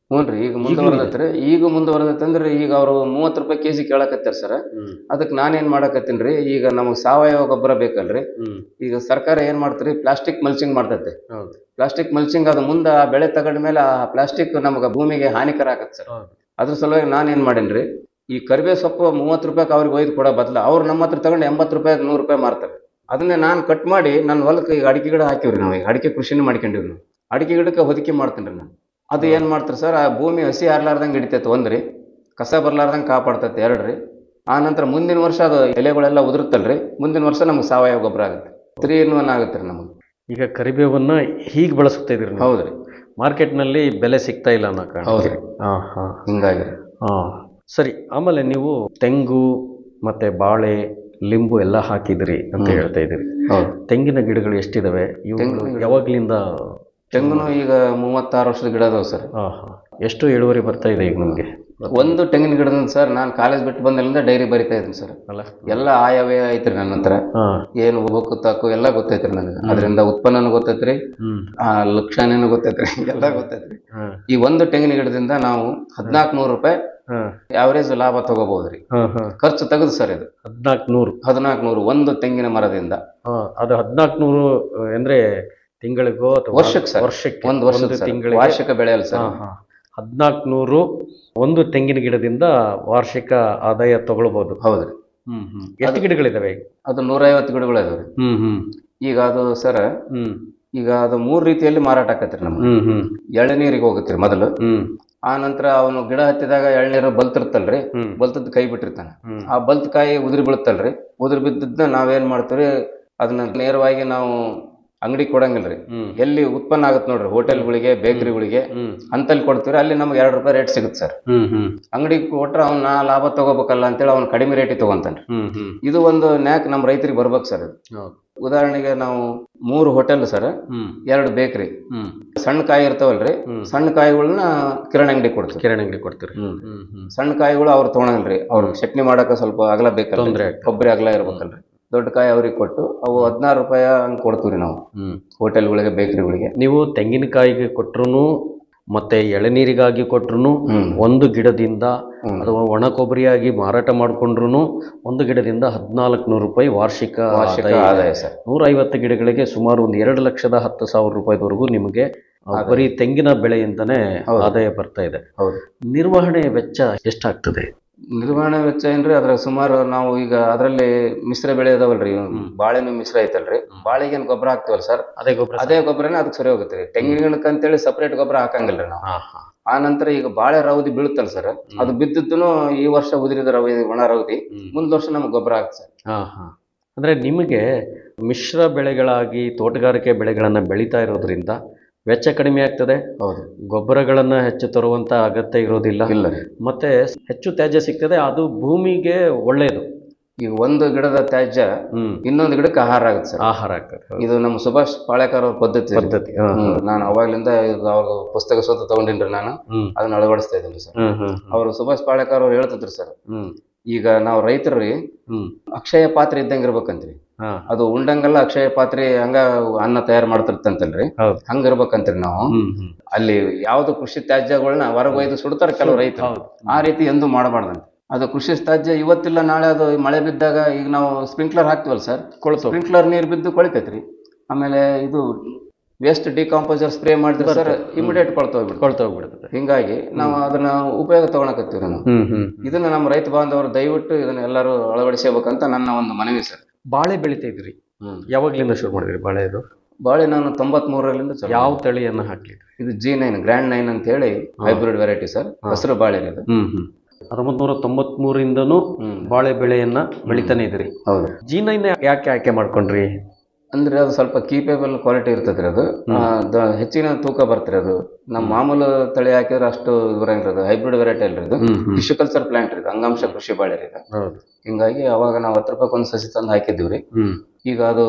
ಹ್ಞೂ ರೀ ಈಗ ಮುಂದುವರೆದೈತ್ರಿ ಈಗ ಮುಂದುವರೆದೈತೆ ಅಂದ್ರೆ ಈಗ ಅವರು ಮೂವತ್ತು ರೂಪಾಯಿ ಕೆಜಿ ಕೇಳಕತ್ತಾರ ಸರ್ ಹ್ಮ್ ಅದಕ್ಕೆ ನಾನೇನ್ ಮಾಡಕತ್ತೀನಿ ರೀ ಈಗ ನಮಗೆ ಸಾವಯವ ಗೊಬ್ಬರ ಬೇಕಲ್ರಿ ಹ್ಮ್ ಈಗ ಸರ್ಕಾರ ಏನ್ ಮಾಡ್ತೀರಿ ಪ್ಲಾಸ್ಟಿಕ್ ಮಲ್ಚಿಂಗ್ ಮಾಡ್ತೈತೆ ಹೌದು ಪ್ಲಾಸ್ಟಿಕ್ ಮಲ್ಚಿಂಗ್ ಅದು ಮುಂದೆ ಆ ಬೆಳೆ ತಗೊಂಡ ಮೇಲೆ ಆ ಪ್ಲಾಸ್ಟಿಕ್ ನಮ್ಗೆ ಭೂಮಿಗೆ ಹಾನಿಕರ ಆಗತ್ತೆ ಸರ್ ಹೌದು ಅದ್ರ ಸಲುವಾಗಿ ನಾನು ಏನು ಮಾಡೀನಿ ಈ ಕರಿಬೇ ಸೊಪ್ಪು ಮೂವತ್ತು ರೂಪಾಯಿಗೆ ಅವ್ರಿಗೆ ಒಯ್ದು ಕೊಡೋ ಬದಲ ಅವ್ರು ನಮ್ಮ ಹತ್ರ ತಗೊಂಡು ಎಂಬತ್ತು ರೂಪಾಯಿ ನೂರು ರೂಪಾಯಿ ಮಾರ್ತಾರೆ ಅದನ್ನೇ ನಾನು ಕಟ್ ಮಾಡಿ ನನ್ನ ಹೊಲಕ್ಕೆ ಈಗ ಅಡಿಕೆ ಗಿಡ ಹಾಕಿವ್ರಿ ನಾವು ಈಗ ಅಡಿಕೆ ಕೃಷಿನೂ ಮಾಡ್ಕೊಂಡಿವಿ ನಾವು ಅಡಿಕೆ ಗಿಡಕ್ಕೆ ಹೊದಿಕೆ ಮಾಡ್ತೀನಿ ರೀ ನಾನು ಅದು ಏನು ಮಾಡ್ತಾರೆ ಸರ್ ಆ ಭೂಮಿ ಹಸಿ ಆರ್ಲಾರ್ದಂಗೆ ಹಿಡಿತೈತೆ ಒಂದ್ರಿ ಕಸ ಬರ್ಲಾರ್ದಂಗೆ ಕಾಪಾಡ್ತೈತೆ ಎರಡು ರೀ ಆ ನಂತರ ಮುಂದಿನ ವರ್ಷ ಅದು ಎಲೆಗಳೆಲ್ಲ ಉದುರುತ್ತಲ್ರಿ ಮುಂದಿನ ವರ್ಷ ನಮ್ಗೆ ಸಾವಯವ ಗೊಬ್ಬರ ಆಗುತ್ತೆ ತ್ರೀ ಇನ್ ಒನ್ ಆಗುತ್ತೆ ರೀ ನಮಗೆ ಈಗ ಕರಿಬೇವನ್ನ ಹೀಗೆ ಬಳಸ್ತಾ ಇದ್ರಿ ನೀವು ಹೌದ್ರಿ ಮಾರ್ಕೆಟ್ನಲ್ಲಿ ಬೆಲೆ ಸಿಗ್ತಾ ಇಲ್ಲ ಅನ್ನೋ ಕಾರಣ ಹೌದ್ರಿ ಹಾ ಹಾ ಹಿಂಗಾಗಿ ರೀ ಹಾ ಸರಿ ಆಮೇಲೆ ನೀವು ತೆಂಗು ಮತ್ತೆ ಬಾಳೆ ಲಿಂಬು ಎಲ್ಲ ಹಾಕಿದ್ರಿ ಅಂತ ಹ್ಮ್. ಹೇಳ್ತಾ ಇದ್ದೀರಿ ಹೌದು ತೆಂಗಿನ ಗಿಡಗಳು ಎಷ್ಟಿದಾವೆ ಇವುಗಳು ತೆಂಗಿನ ಗಿಡ- ಯಾವಾಗ್ಲಿಂದ ತೆಂಗುನು ಈಗ ಮೂವತ್ತಾರು ವರ್ಷದ ಗಿಡ ಅದಾವ ಸರ್ ಹಾ ಹಾ ಎಷ್ಟು ಇಳುವರಿ ಬರ್ತಾ ಇದೆ ಈಗ ನಿಮಗೆ ಒಂದು ತೆಂಗಿನ ಗಿಡದಿಂದ ಸರ್ ನಾನು ಕಾಲೇಜ್ ಬಿಟ್ಟು ಬಂದಲ್ಲಿಂದ ಡೈರಿ ಬರಿತಾ ಇದ್ದೀನಿ ಸರ್ ಅಲ್ಲ ಎಲ್ಲ ಆಯವೇ ಐತ್ರಿ ನನ್ನ ಹತ್ರ ಹಾ ಏನು ಹೋಗು ತಾಕು ಎಲ್ಲ ಗೊತ್ತೈತ್ರಿ ನನಗೆ ಅದರಿಂದ ಉತ್ಪನ್ನನೂ ಗೊತ್ತೈತ್ರಿ ಹ್ಮ್ ಆ ಲಕ್ಷಣನೂ ಗೊತ್ತೈತ್ರಿ ಎಲ್ಲ ಗೊತ್ತೈತ್ರಿ ಹಾ ಈ ಒಂದು ತೆಂಗಿನ ಗಿಡದಿಂದ ನಾವು ಹದಿನಾಲ್ಕು ನೂರು ರೂಪಾಯಿ ಹಾ ಯಾವರೇಜ್ ಲಾಭ ತಗೋಬಹುದ್ರಿ ಹಾ ಹಾ ಖರ್ಚು ತೆಗೆದು ಸರ್ ಇದು ಹದಿನಾಲ್ಕು ನೂರು ಹದಿನಾಲ್ಕು ನೂರು ಒಂದು ತೆಂಗಿನ ಮರದಿಂದ ಹಾ ಅದು ಹದಿನಾಲ್ಕು ನೂರು ಅಂದ್ರೆ ತಿಂಗಳಿಗೋ ಅಥವಾ ವರ್ಷಕ್ಕೆ ಸರ್. ವರ್ಷಕ್ಕೆ ಒಂದು ವರ್ಷದ ಸರ್. ತಿಂಗಳಿಗೆ ವಾರ್ಷಿಕ ಬೆಳೆ ಅಲ್ಲ ಸರ್ ಹದಿನಾಲ್ಕು ನೂರು ಒಂದು ತೆಂಗಿನ ಗಿಡದಿಂದ ವಾರ್ಷಿಕ ಆದಾಯ ತಗೊಳ್ಬಹುದು ಹೌದ್ರಿ ಹ್ಮ್ ಹ್ಮ್ ಎಷ್ಟು ಗಿಡಗಳಿದಾವೆ ಈಗ ಅದು ನೂರೈವತ್ತು ಗಿಡಗಳು ಅದಾವ್ರಿ ಹ್ಮ್ ಹ್ಮ್ ಈಗ ಅದು ಸರ್ ಹ್ಮ್ ಈಗ ಅದು ಮೂರು ರೀತಿಯಲ್ಲಿ ಮಾರಾಟ ಆಕತ್ರಿ ನಮ್ಗೆ ಹ್ಮ್ ಹ್ಮ್ ಎಳನೀರಿಗೆ ಹೋಗುತ್ತೆ ಮೊದಲು ಹ್ಮ್ ಆ ನಂತರ ಅವನು ಗಿಡ ಹತ್ತಿದಾಗ ಎಳ್ನೀರು ಬಲ್ತಿರ್ತಲ್ರಿ ಹ್ಮ್ ಬಲ್ತದ್ ಕೈ ಬಿಟ್ಟಿರ್ತಾನೆ ಹ್ಮ್ ಆ ಬಲ್ತ್ ಕಾಯಿ ಉದುರಿ ಬೀಳುತ್ತಲ್ರಿ ಉದುರಿ ಬಿದ್ದದ್ನ ನಾವೇನ್ ಮಾಡ್ತೀವಿ ಅದನ್ನ ನೇರವಾಗಿ ನಾವು ಅಂಗಡಿ ಕೊಡಂಗಿಲ್ರಿ ಹ್ಮ್ ಎಲ್ಲಿ ಉತ್ಪನ್ನ ಆಗತ್ತೆ ನೋಡ್ರಿ ಹೋಟೆಲ್ಗಳಿಗೆ ಬೇಕರಿಗಳಿಗೆ ಹ್ಮ್ ಅಂತಲ್ಲಿ ಕೊಡ್ತೀವಿ ಅಲ್ಲಿ ನಮ್ಗೆ ಎರಡು ರೂಪಾಯಿ ರೇಟ್ ಸಿಗುತ್ತೆ ಸರ್ ಹ್ಮ್ ಹ್ಮ್ ಅಂಗಡಿಗೆ ಕೊಟ್ರೆ ಅವ್ನ ನಾ ಲಾಭ ತಗೋಬೇಕಲ್ಲ ಅಂತೇಳಿ ಅವ್ನು ಕಡಿಮೆ ರೇಟಿಗೆ ತಗೊಂತಾನೆ ಹ್ಮ್ ಹ್ಮ್ ಇದು ಒಂದು ನ್ಯಾಕ್ ನಮ್ಮ ರೈತರಿಗೆ ಬರ್ಬೇಕು ಸರ್ ಇದು ಹೌದು ಉದಾಹರಣೆಗೆ ನಾವು ಮೂರು ಹೋಟೆಲ್ ಸರ್ ಹ್ಮ್ ಎರಡು ಬೇಕ್ರಿ ಹ್ಮ್ ಸಣ್ಣ ಕಾಯಿ ಇರ್ತಾವಲ್ರಿ ಹ್ಮ್. ಸಣ್ಣ ಕಾಯಿಗಳನ್ನ ಕಿರಾಣಿ ಅಂಗಡಿ ಕೊಡ್ತೀವಿ ಕಿರಾಣಿ ಅಂಗಡಿ ಕೊಡ್ತೀರಿ ಹ್ಮ್. ಹ್ಮ್ ಹ್ಮ್ ಸಣ್ಣ ಕಾಯಿಗಳು ಅವ್ರು ತೊಗೊಳಲ್ರಿ ಅವ್ರು ಚಟ್ನಿ ಮಾಡಕ ಸ್ವಲ್ಪ ಅಗಲ ತೊಂದ್ರೆ ಬೇಕಲ್ಲ ಆಗ್ತದೆ. ಕೊಬ್ಬರಿ ಅಗಲ ಇರ್ಬೇಕಲ್ರಿ ದೊಡ್ಡ ಕಾಯಿ ಅವ್ರಿಗೆ ಕೊಟ್ಟು ಅವು ಹದಿನಾರು ರೂಪಾಯಿ ಹಂಗೆ ಕೊಡ್ತೀವಿ ನಾವು ಹ್ಮ್ ಹೋಟೆಲ್ಗಳಿಗೆ ಬೇಕರಿಗಳಿಗೆ ನೀವು ತೆಂಗಿನಕಾಯಿಗೆ ಕೊಟ್ರು ಮತ್ತೆ ಎಳನೀರಿಗಾಗಿ ಕೊಟ್ರು ಹ್ಮ್. ಒಂದು ಗಿಡದಿಂದ ಹ್ಮ್. ಅಥವಾ ಒಣ ಕೊಬ್ಬರಿಯಾಗಿ ಮಾರಾಟ ಮಾಡ್ಕೊಂಡ್ರು ಒಂದು ಗಿಡದಿಂದ ಹದಿನಾಲ್ಕು ನೂರು ರೂಪಾಯಿ ವಾರ್ಷಿಕ ವಾರ್ಷಿಕ ಆದಾಯ ಇದೆ. ಆದಾಯ ಸರ್ ನೂರೈವತ್ತು ಗಿಡಗಳಿಗೆ ಸುಮಾರು ಒಂದು ಎರಡು ಲಕ್ಷದ ಹತ್ತು ಸಾವಿರ ರೂಪಾಯಿವರೆಗೂ ನಿಮಗೆ ಆ, ಆದಾಯ. ಬರೀ ತೆಂಗಿನ ಬೆಳೆಯಿಂದನೇ ಹೌದು. ಆದಾಯ ಬರ್ತಾ ಇದೆ ಹೌದು ನಿರ್ವಹಣೆ ವೆಚ್ಚ ಎಷ್ಟಾಗ್ತದೆ ನಿರ್ವಹಣೆ ವೆಚ್ಚ ಏನ್ರಿ ಅದ್ರ ಸುಮಾರು ನಾವು ಈಗ ಅದರಲ್ಲಿ ಮಿಶ್ರ ಬೆಳೆ ಅದಾವಲ್ರಿ ಬಾಳೆನೂ ಮಿಶ್ರ ಐತಲ್ರಿ ಬಾಳೆಗೆ ಏನ್ ಗೊಬ್ಬರ ಹಾಕ್ತಿವಲ್ಲ ಸರ್ ಅದೇ ಗೊಬ್ಬರ ಅದೇ ಗೊಬ್ಬರನೇ ಅದಕ್ಕೆ ಸರಿ ಹೋಗುತ್ತೆ ರೀ ತೆಂಗಿನ ಗಿಡಕ್ಕೆ ಅಂತೇಳಿ ಸಪರೇಟ್ ಗೊಬ್ಬರ ಹಾಕಂಗಿಲ್ರಿ ನಾವು ಹಾ ಹಾ ಆ ನಂತರ ಈಗ ಬಾಳೆ ರೌದಿ ಬೀಳುತ್ತಲ್ಲ ಸರ್ ಅದು ಬಿದ್ದದ್ದು ಈ ವರ್ಷ ಉದುರಿದ ರೌದಿ ಒಣ ರೌದಿ ಹ್ಮ್. ಮುಂದ್ ವರ್ಷ ನಮ್ಗೆ ಗೊಬ್ಬರ ಆಗುತ್ತೆ ಸರ್ ಹಾ ಹಾ ಅಂದ್ರೆ ನಿಮಗೆ ಮಿಶ್ರ ಬೆಳೆಗಳಾಗಿ ತೋಟಗಾರಿಕೆ ಬೆಳೆಗಳನ್ನ ಬೆಳೀತಾ ಇರೋದ್ರಿಂದ ವೆಚ್ಚ ಕಡಿಮೆ ಆಗ್ತದೆ ಹೌದು ಗೊಬ್ಬರಗಳನ್ನ ಹೆಚ್ಚು ತರುವಂತ ಅಗತ್ಯ ಇರೋದಿಲ್ಲ ಇಲ್ಲ ರೀ ಮತ್ತೆ ಹೆಚ್ಚು ತ್ಯಾಜ್ಯ ಸಿಗ್ತದೆ ಅದು ಭೂಮಿಗೆ ಒಳ್ಳೆಯದು ಈಗ ಒಂದು ಗಿಡದ ತ್ಯಾಜ್ಯ ಹ್ಮ್ ಇನ್ನೊಂದು ಗಿಡಕ್ಕೆ ಆಹಾರ ಆಗುತ್ತೆ ಸರ್ ಆಹಾರ ಆಗ್ತದೆ ಹೌದು. ಇದು ನಮ್ಮ ಸುಭಾಷ್ ಪಾಳೇಕರ್ ಅವ್ರ ಪದ್ಧತಿ ರೀ. ಪದ್ಧತಿ ಹಾ, ಹ್ಮ್. ನಾನು ಅವಾಗ್ಲಿಂದ ಇದು ಅವ್ರ ಪುಸ್ತಕ ಸ್ವತಃ ತಗೊಂಡಿನ್ರಿ ನಾನು ಹ್ಮ್ ಅದನ್ನ ಅಳವಡಿಸ್ತಾ ಇದ್ದೀನಿ ಸರ್ ಹ್ಮ್ ಹ್ಮ್ ಅವರು ಸುಭಾಷ್ ಪಾಳೇಕರ್ ಅವ್ರು ಹೇಳ್ತಿದ್ರು ಸರ್ ಹ್ಮ್ ಈಗ ನಾವು ರೈತರ್ರಿ ಹ್ಮ್ ಅಕ್ಷಯ ಪಾತ್ರೆ ಇದ್ದಂಗೆ ಇರ್ಬೇಕಂತ್ರಿ ಹಾ ಅದು ಉಂಡಂಗೆಲ್ಲ ಅಕ್ಷಯ ಪಾತ್ರೆ ಹಂಗ ಅನ್ನ ತಯಾರು ಮಾಡ್ತಿರ್ತಂತಲ್ರಿ ಹೌದು ಹಂಗ ಇರ್ಬೇಕಂತ್ರಿ ನಾವು ಹ್ಮ್ ಹ್ಮ್ ಅಲ್ಲಿ ಯಾವ್ದು ಕೃಷಿ ತ್ಯಾಜ್ಯಗಳನ್ನ ಹೊರಗೊಯ್ದು ಸುಡ್ತಾರೆ ಕೆಲವು ರೈತರು ಹೌದು ಆ ರೀತಿ ಎಂದೂ ಮಾಡಬಾರ್ದಂತೆ ಅದು ಕೃಷಿ ತ್ಯಾಜ್ಯ ಇವತ್ತಿಲ್ಲ ನಾಳೆ ಅದು ಮಳೆ ಬಿದ್ದಾಗ ಈಗ ನಾವು ಸ್ಪ್ರಿಂಕ್ಲರ್ ಹಾಕ್ತಿವಲ್ಲ ಸರ್ ಕೊಳ್ತು ಸ್ಪ್ರಿಂಕ್ಲರ್ ನೀರು ಬಿದ್ದು ಕೊಳಿತೈತ್ರಿ ಆಮೇಲೆ ಇದು ವೇಸ್ಟ್ ಡಿಕಾಂಪೋಸರ್ ಸ್ಪ್ರೇ ಮಾಡಿದ್ರೆ ಸರ್ ಇಮಿಡಿಯೇಟ್ ಕೊಳ್ತೋಗ್ಬಿಡ್ತು ಕೊಳ್ತು ಹೋಗ್ಬಿಡ್ತದೆ ಹಿಂಗಾಗಿ ನಾವು ಅದನ್ನ ಉಪಯೋಗ ತಗೊಳಕತ್ತೀವಿ ನಾವು ಹ್ಮ್ ಹ್ಮ್ ಇದನ್ನ ನಮ್ಮ ರೈತ ಬಾಂಧವರು ದಯವಿಟ್ಟು ಇದನ್ನ ಎಲ್ಲರೂ ಅಳವಡಿಸಬೇಕಂತ ನನ್ನ ಒಂದು ಮನವಿ ಸರ್ ಬಾಳೆ ಬೆಳಿತಾ ಇದ್ರಿ ಯಾವಾಗ್ಲಿಂದ ಶುರು ಮಾಡಿದ್ರಿ ಬಾಳೆ ಇದು ಬಾಳೆ ನಾನು ತೊಂಬತ್ ಮೂರರಿಂದ ಯಾವ ತಳಿಯನ್ನ ಹಾಕ್ಲಿದ್ರಿ ಇದು ಜಿ ನೈನ್ ಗ್ರ್ಯಾಂಡ್ ನೈನ್ ಅಂತ ಹೇಳಿ ಹೈಬ್ರಿಡ್ ವೆರೈಟಿ ಸರ್ ಹಸಿರು ಬಾಳೆ ರೀ ಇದು ಹ್ಮ್ ಹ್ಮ್ ಹತ್ತೊಂಬತ್ ನೂರ ತೊಂಬತ್ ಮೂರಿಂದನೂ ಹ್ಮ್ ಬಾಳೆ ಬೆಳೆಯನ್ನ ಬೆಳಿತಾನೆ ಇದ್ರಿ ಹೌದು ಜಿ ನೈನ್ ಯಾಕೆ ಆಯ್ಕೆ ಮಾಡ್ಕೊಂಡ್ರಿ ಅಂದ್ರೆ ಅದು ಸ್ವಲ್ಪ ಕೀಪೇಬಲ್ ಕ್ವಾಲಿಟಿ ಇರ್ತದ್ರಿ ಅದು ಆ, ದ- ಹೆಚ್ಚಿನ ತೂಕ ಬರ್ತರಿ ಅದು ನಮ್ಮ ಮಾಮೂಲು ತಳಿ ಹಾಕಿದ್ರೆ ಅಷ್ಟು ಬರಂಗಿಲ್ಲ ಅದು ಹೈಬ್ರಿಡ್ ವೆರೈಟಿ ಅಲ್ರಿ ಇದು ಹ್ಮ್ ಹ್ಮ್ ಟಿಶ್ಯೂ ಕಲ್ಚರ್ ಪ್ಲಾಂಟ್ ರೀ ಇದು ಅಂಗಾಂಶ ಕೃಷಿ ಬಾಳೆ ರೀ ಇದು ಹೌದು ಹಿಂಗಾಗಿ ಅವಾಗ ನಾವು ಹತ್ತು ರೂಪಾಯಿ ಒಂದು ಸಸಿ ತಂದು ಹಾಕಿದ್ದೀವಿ ರೀ ಹ್ಮ್ ಈಗ ಅದು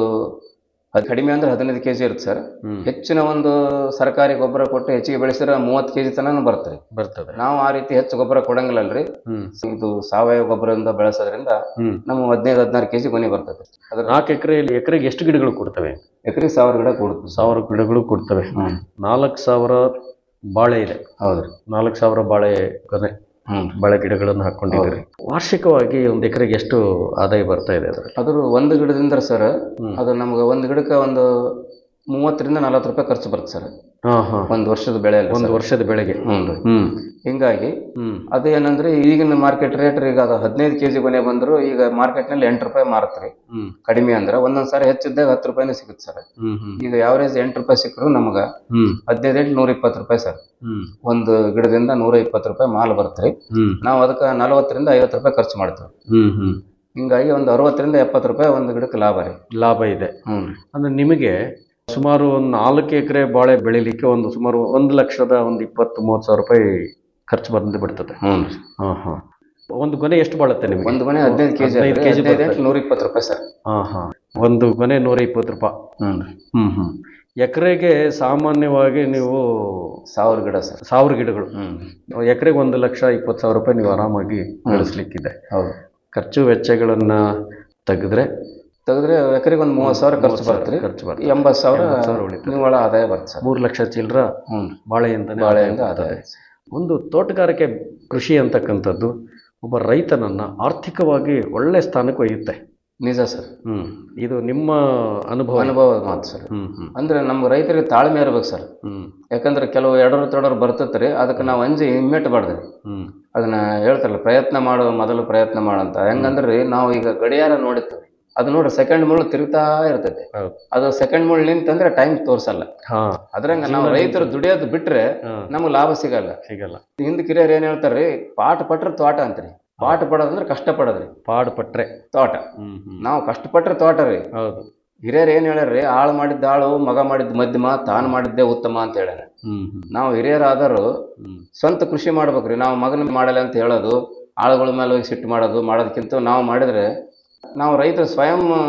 ಅದು ಕಡಿಮೆ ಅಂದ್ರೆ ಹದಿನೈದು ಕೆಜಿ ಇರುತ್ತೆ ಸರ್ ಹ್ಮ್ ಹೆಚ್ಚಿನ ಒಂದು ಸರ್ಕಾರಿ ಗೊಬ್ಬರ ಕೊಟ್ಟು ಹೆಚ್ಚಿಗೆ ಬೆಳೆಸಿದ್ರೆ ಮೂವತ್ತು ಕೆಜಿ ತನಕ ಬರ್ತದೆ ಬರ್ತದೆ ನಾವು ಆ ರೀತಿ ಹೆಚ್ಚು ಗೊಬ್ಬರ ಕೊಡಂಗಿಲ್ಲಲ್ರಿ ಹ್ಮ್ ಇದು ಸಾವಯವ ಗೊಬ್ಬರದಿಂದ ಬೆಳೆಸೋದ್ರಿಂದ ಹ್ಮ್ ನಮ್ಮ ಹದಿನೈದು ಹದಿನಾರು ಕೆಜಿ ಗೊನೆ ಬರ್ತದೆ ಅದ್ರ ನಾಲ್ಕು ಎಕರೆಯಲ್ಲಿ ಎಕರೆಗೆ ಎಷ್ಟು ಗಿಡಗಳು ಕೊಡ್ತವೆ ಎಕರೆ ಸಾವಿರ ಗಿಡ ಕೊಡುತ್ತೆ ಸಾವಿರ ಗಿಡಗಳು ಕೊಡ್ತವೆ ಹ್ಮ್ ನಾಲ್ಕು ಸಾವಿರ ಬಾಳೆ ಇದೆ ಹೌದ್ರಿ ನಾಲ್ಕು ಸಾವಿರ ಬಾಳೆ ಗೊನೆ ಹ್ಞೂ ಬಾಳೆ ಗಿಡಗಳನ್ನು ಹಾಕೊಂಡಿದ್ದೀರಿ ವಾರ್ಷಿಕವಾಗಿ ಒಂದು ಎಕರೆಗೆ ಎಷ್ಟು ಆದಾಯ ಬರ್ತಾ ಇದೆ ಅದರಲ್ಲಿ ಅದ್ರ ಒಂದು ಗಿಡದಿಂದ ಸರ್ ಹ್ಮ್. ಅದು ನಮ್ಗೆ ಒಂದು ಗಿಡಕ್ಕೆ ಒಂದು ಮೂವತ್ತರಿಂದ ನಲವತ್ತು ರೂಪಾಯಿ ಖರ್ಚು ಬರುತ್ತೆ ಸರ್ ಹಾ ಹಾ ಒಂದು ವರ್ಷದ ಬೆಳೆ ಅಲ್ಲ ಒಂದು ಸರ್. ವರ್ಷದ ಬೆಳೆಗೆ ಹ್ಞೂ ರೀ ಹ್ಮ್ ಹಿಂಗಾಗಿ ಹ್ಮ್ ಅದೇನಂದ್ರೆ ಈಗಿನ ಮಾರ್ಕೆಟ್ ರೇಟ್ ಈಗ ಅದು ಹದಿನೈದು ಕೆಜಿ ಗೊನೆ ಬಂದ್ರು ಈಗ ಮಾರ್ಕೆಟ್ನಲ್ಲಿ ಎಂಟು ರೂಪಾಯಿ ಮಾರತ್ರಿ ಹ್ಮ್ ಕಡಿಮೆ ಅಂದ್ರೆ ಒಂದೊಂದ್ ಸಾರಿ ಹೆಚ್ಚಿದ್ದಾಗ ಹತ್ತು ರೂಪಾಯಿನೇ ಸಿಗುತ್ತೆ ಸರ್ ಹ್ಮ್ ಹ್ಮ್ ಈಗ ಯಾವರೇಜ್ ಎಂಟು ರೂಪಾಯಿ ಸಿಕ್ಕರು ನಮ್ಗೆ ಹ್ಮ್ ಹದಿನೈದು ಎಂಟು ನೂರ ಇಪ್ಪತ್ತು ರೂಪಾಯಿ ಸರ್ ಹ್ಮ್ ಒಂದು ಗಿಡದಿಂದ ನೂರ ಇಪ್ಪತ್ತು ರೂಪಾಯಿ ಮಾಲ್ ಬರುತ್ತೆ ಹ್ಮ್ ನಾವು ಅದಕ್ಕೆ ನಲವತ್ತರಿಂದ ಐವತ್ತು ರೂಪಾಯಿ ಖರ್ಚು ಮಾಡ್ತೀವಿ ಹ್ಮ್ ಹ್ಮ್ ಹಿಂಗಾಗಿ ಒಂದು ಅರವತ್ತರಿಂದ ಎಪ್ಪತ್ತು ರೂಪಾಯಿ ಒಂದು ಗಿಡಕ್ಕೆ ಲಾಭ ರೀ ಲಾಭ ಇದೆ ಹ್ಞೂ ಅಂದ್ರೆ ನಿಮಗೆ ಸುಮಾರು ಒಂದು ನಾಲ್ಕು ಎಕರೆ ಬಾಳೆ ಬೆಳಿಲಿಕ್ಕೆ ಒಂದು ಸುಮಾರು ಒಂದು ಲಕ್ಷದ ಒಂದು ಇಪ್ಪತ್ತು ಮೂವತ್ತು ಸಾವಿರ ರೂಪಾಯಿ ಖರ್ಚು ಬಂದು ಬಿಡ್ತದೆ ಹ್ಞೂ ಹಾ ಹಾ ಒಂದು ಗೊನೆ ಎಷ್ಟು ಬಾಳುತ್ತೆ ನಿಮಗೆ ಒಂದು ಗೊನೆ ಹದಿನೈದು ಕೆಜಿ ಹದಿನೈದು ಕೆಜಿ ಹದಿನೈದು ಬರುತ್ತೆ. ಎಂಟು ನೂರ ಇಪ್ಪತ್ತು ರೂಪಾಯಿ ಸರ್ ಹಾ ಹಾ ಒಂದು ಗೊನೆ ನೂರ ಇಪ್ಪತ್ತು ರೂಪಾಯಿ ಹ್ಞೂ ಹ್ಮ್ ಹ್ಮ್ ಎಕರೆಗೆ ಸಾಮಾನ್ಯವಾಗಿ ನೀವು ಸಾವಿರ ಗಿಡ ಸರ್ ಸಾವಿರ ಗಿಡಗಳು ಹ್ಞೂ ಎಕರೆಗೆ ಒಂದು ಲಕ್ಷ ಇಪ್ಪತ್ತು ಸಾವಿರ ರೂಪಾಯಿ ನೀವು ಆರಾಮಾಗಿ ಗಳಿಸ್ಲಿಕ್ಕಿದೆ ಹೌದು ಖರ್ಚು ವೆಚ್ಚಗಳನ್ನ ತೆಗೆದ್ರೆ ತೆಗೆದ್ರೆ ಎಕರೆಗೆ ಒಂದು ಮೂವತ್ತು ಸಾವಿರ ಖರ್ಚು ಬರುತ್ತೆ ರೀ ಖರ್ಚು ಬರ್ತದೆ ಎಂಬತ್ತು ಸಾವಿರ ಎಂಬತ್ತು ಸಾವಿರ ಉಳಿತದೆ. ನಿವ್ವಳ ಆದಾಯ ಬರುತ್ತೆ ಸರ್ ಮೂರು ಲಕ್ಷ ಚಿಲ್ಲರ ಹ್ಞೂ ಬಾಳೆಯಿಂದನೇ ಬಾಳೆಯಿಂದ ಆದಾಯ ಆದಾಯ ಬರ್ತದೆ. ಒಂದು ತೋಟಗಾರಿಕೆ ಕೃಷಿ ಅಂತಕ್ಕಂಥದ್ದು ಒಬ್ಬ ರೈತನನ್ನ ಆರ್ಥಿಕವಾಗಿ ಒಳ್ಳೆ ಸ್ಥಾನಕ್ಕೆ ಒಯ್ಯುತ್ತೆ ನಿಜ ಸರ್ ಹ್ಮ್ ಇದು ನಿಮ್ಮ ಅನುಭವ ಅನುಭವ ಮಾತು ಸರ್ ಹ್ಮ್ ಹ್ಮ್ ಅಂದ್ರೆ ನಮ್ಗೆ ರೈತರಿಗೆ ತಾಳ್ಮೆ ಇರ್ಬೇಕು ಸರ್ ಹ್ಮ್ ಯಾಕಂದ್ರೆ ಕೆಲವು ಎಡರು ತೊಡರು ಬರ್ತೈತ್ರಿ ಅದಕ್ಕೆ ನಾವು ಅಂಜಿ ಹಿಮ್ಮೆಟ್ಟಬಾರ್ದ್ರಿ ಹ್ಮ್ ಅದನ್ನ ಹೇಳ್ತಾರಲ್ಲ ಪ್ರಯತ್ನ ಮಾಡು ಮೊದಲು ಪ್ರಯತ್ನ ಮಾಡಂತ ಹೆಂಗಂದ್ರಿ ನಾವು ಈಗ ಗಡಿಯಾರ ನೋಡಿರ್ತೀವಿ ಅದು ನೋಡ್ರಿ ಸೆಕೆಂಡ್ ಮುಳ್ಳು ತಿರುಗ್ತಾ ಇರ್ತೈತಿ ಹೌದು ಅದು ಸೆಕೆಂಡ್ ಮುಳ್ಳು ನಿಂತಂದ್ರೆ ಟೈಮ್ ತೋರ್ಸಲ್ಲ ಹಾ ಅದ್ರಂಗ ನಾವು ರೈತರು ದುಡಿಯೋದು ಬಿಟ್ರೆ ಹಾ, ನಮ್ಗೆ ಲಾಭ ಸಿಗಲ್ಲ ಸಿಗಲ್ಲ ಹಿಂದ್ ಕಿರಿಯರ್ ಏನ್ ಹೇಳ್ತಾರ್ರಿ ಪಾಠ ಪಟ್ರೆ ತೋಟ ಅಂತ್ರಿ ಪಾಠ ಪಡೋದಂದ್ರೆ ಕಷ್ಟ ಪಡೋದ್ರಿ ಪಾಡು ಪಟ್ರೆ ತೋಟ ಹ್ಮ್ ಹ್ಮ್ ನಾವು ಕಷ್ಟಪಟ್ರೆ ತೋಟ ರೀ ಹೌದು ಹಿರಿಯರು ಏನ್ ಹೇಳ್ಯಾರ್ರಿ ಆಳು ಮಾಡಿದ್ದ ಆಳು ಮಗ ಮಾಡಿದ ಮಧ್ಯಮ ತಾನು ಮಾಡಿದ್ದೇ ಉತ್ತಮ ಅಂತ ಹೇಳ್ಯಾರ ಹ್ಮ್ ಹ್ಮ್ ನಾವು ಹಿರಿಯರಾದರೂ ಹ್ಮ್ ಸ್ವಂತ ಕೃಷಿ ಮಾಡ್ಬೇಕ್ರಿ ನಾವು ಮಗನ ಮಾಡಲ್ಲ ಅಂತ ಹೇಳೋದು ಆಳುಗಳ ಮೇಲೆ ಹೋಗಿ ಸಿಟ್ಟು ಮಾಡೋದು ಮಾಡೋದಕ್ಕಿಂತ ನಾವು ಮಾಡಿದ್ರೆ ನಾವು ರೈತರು ಸ್ವಯಂ ಆ,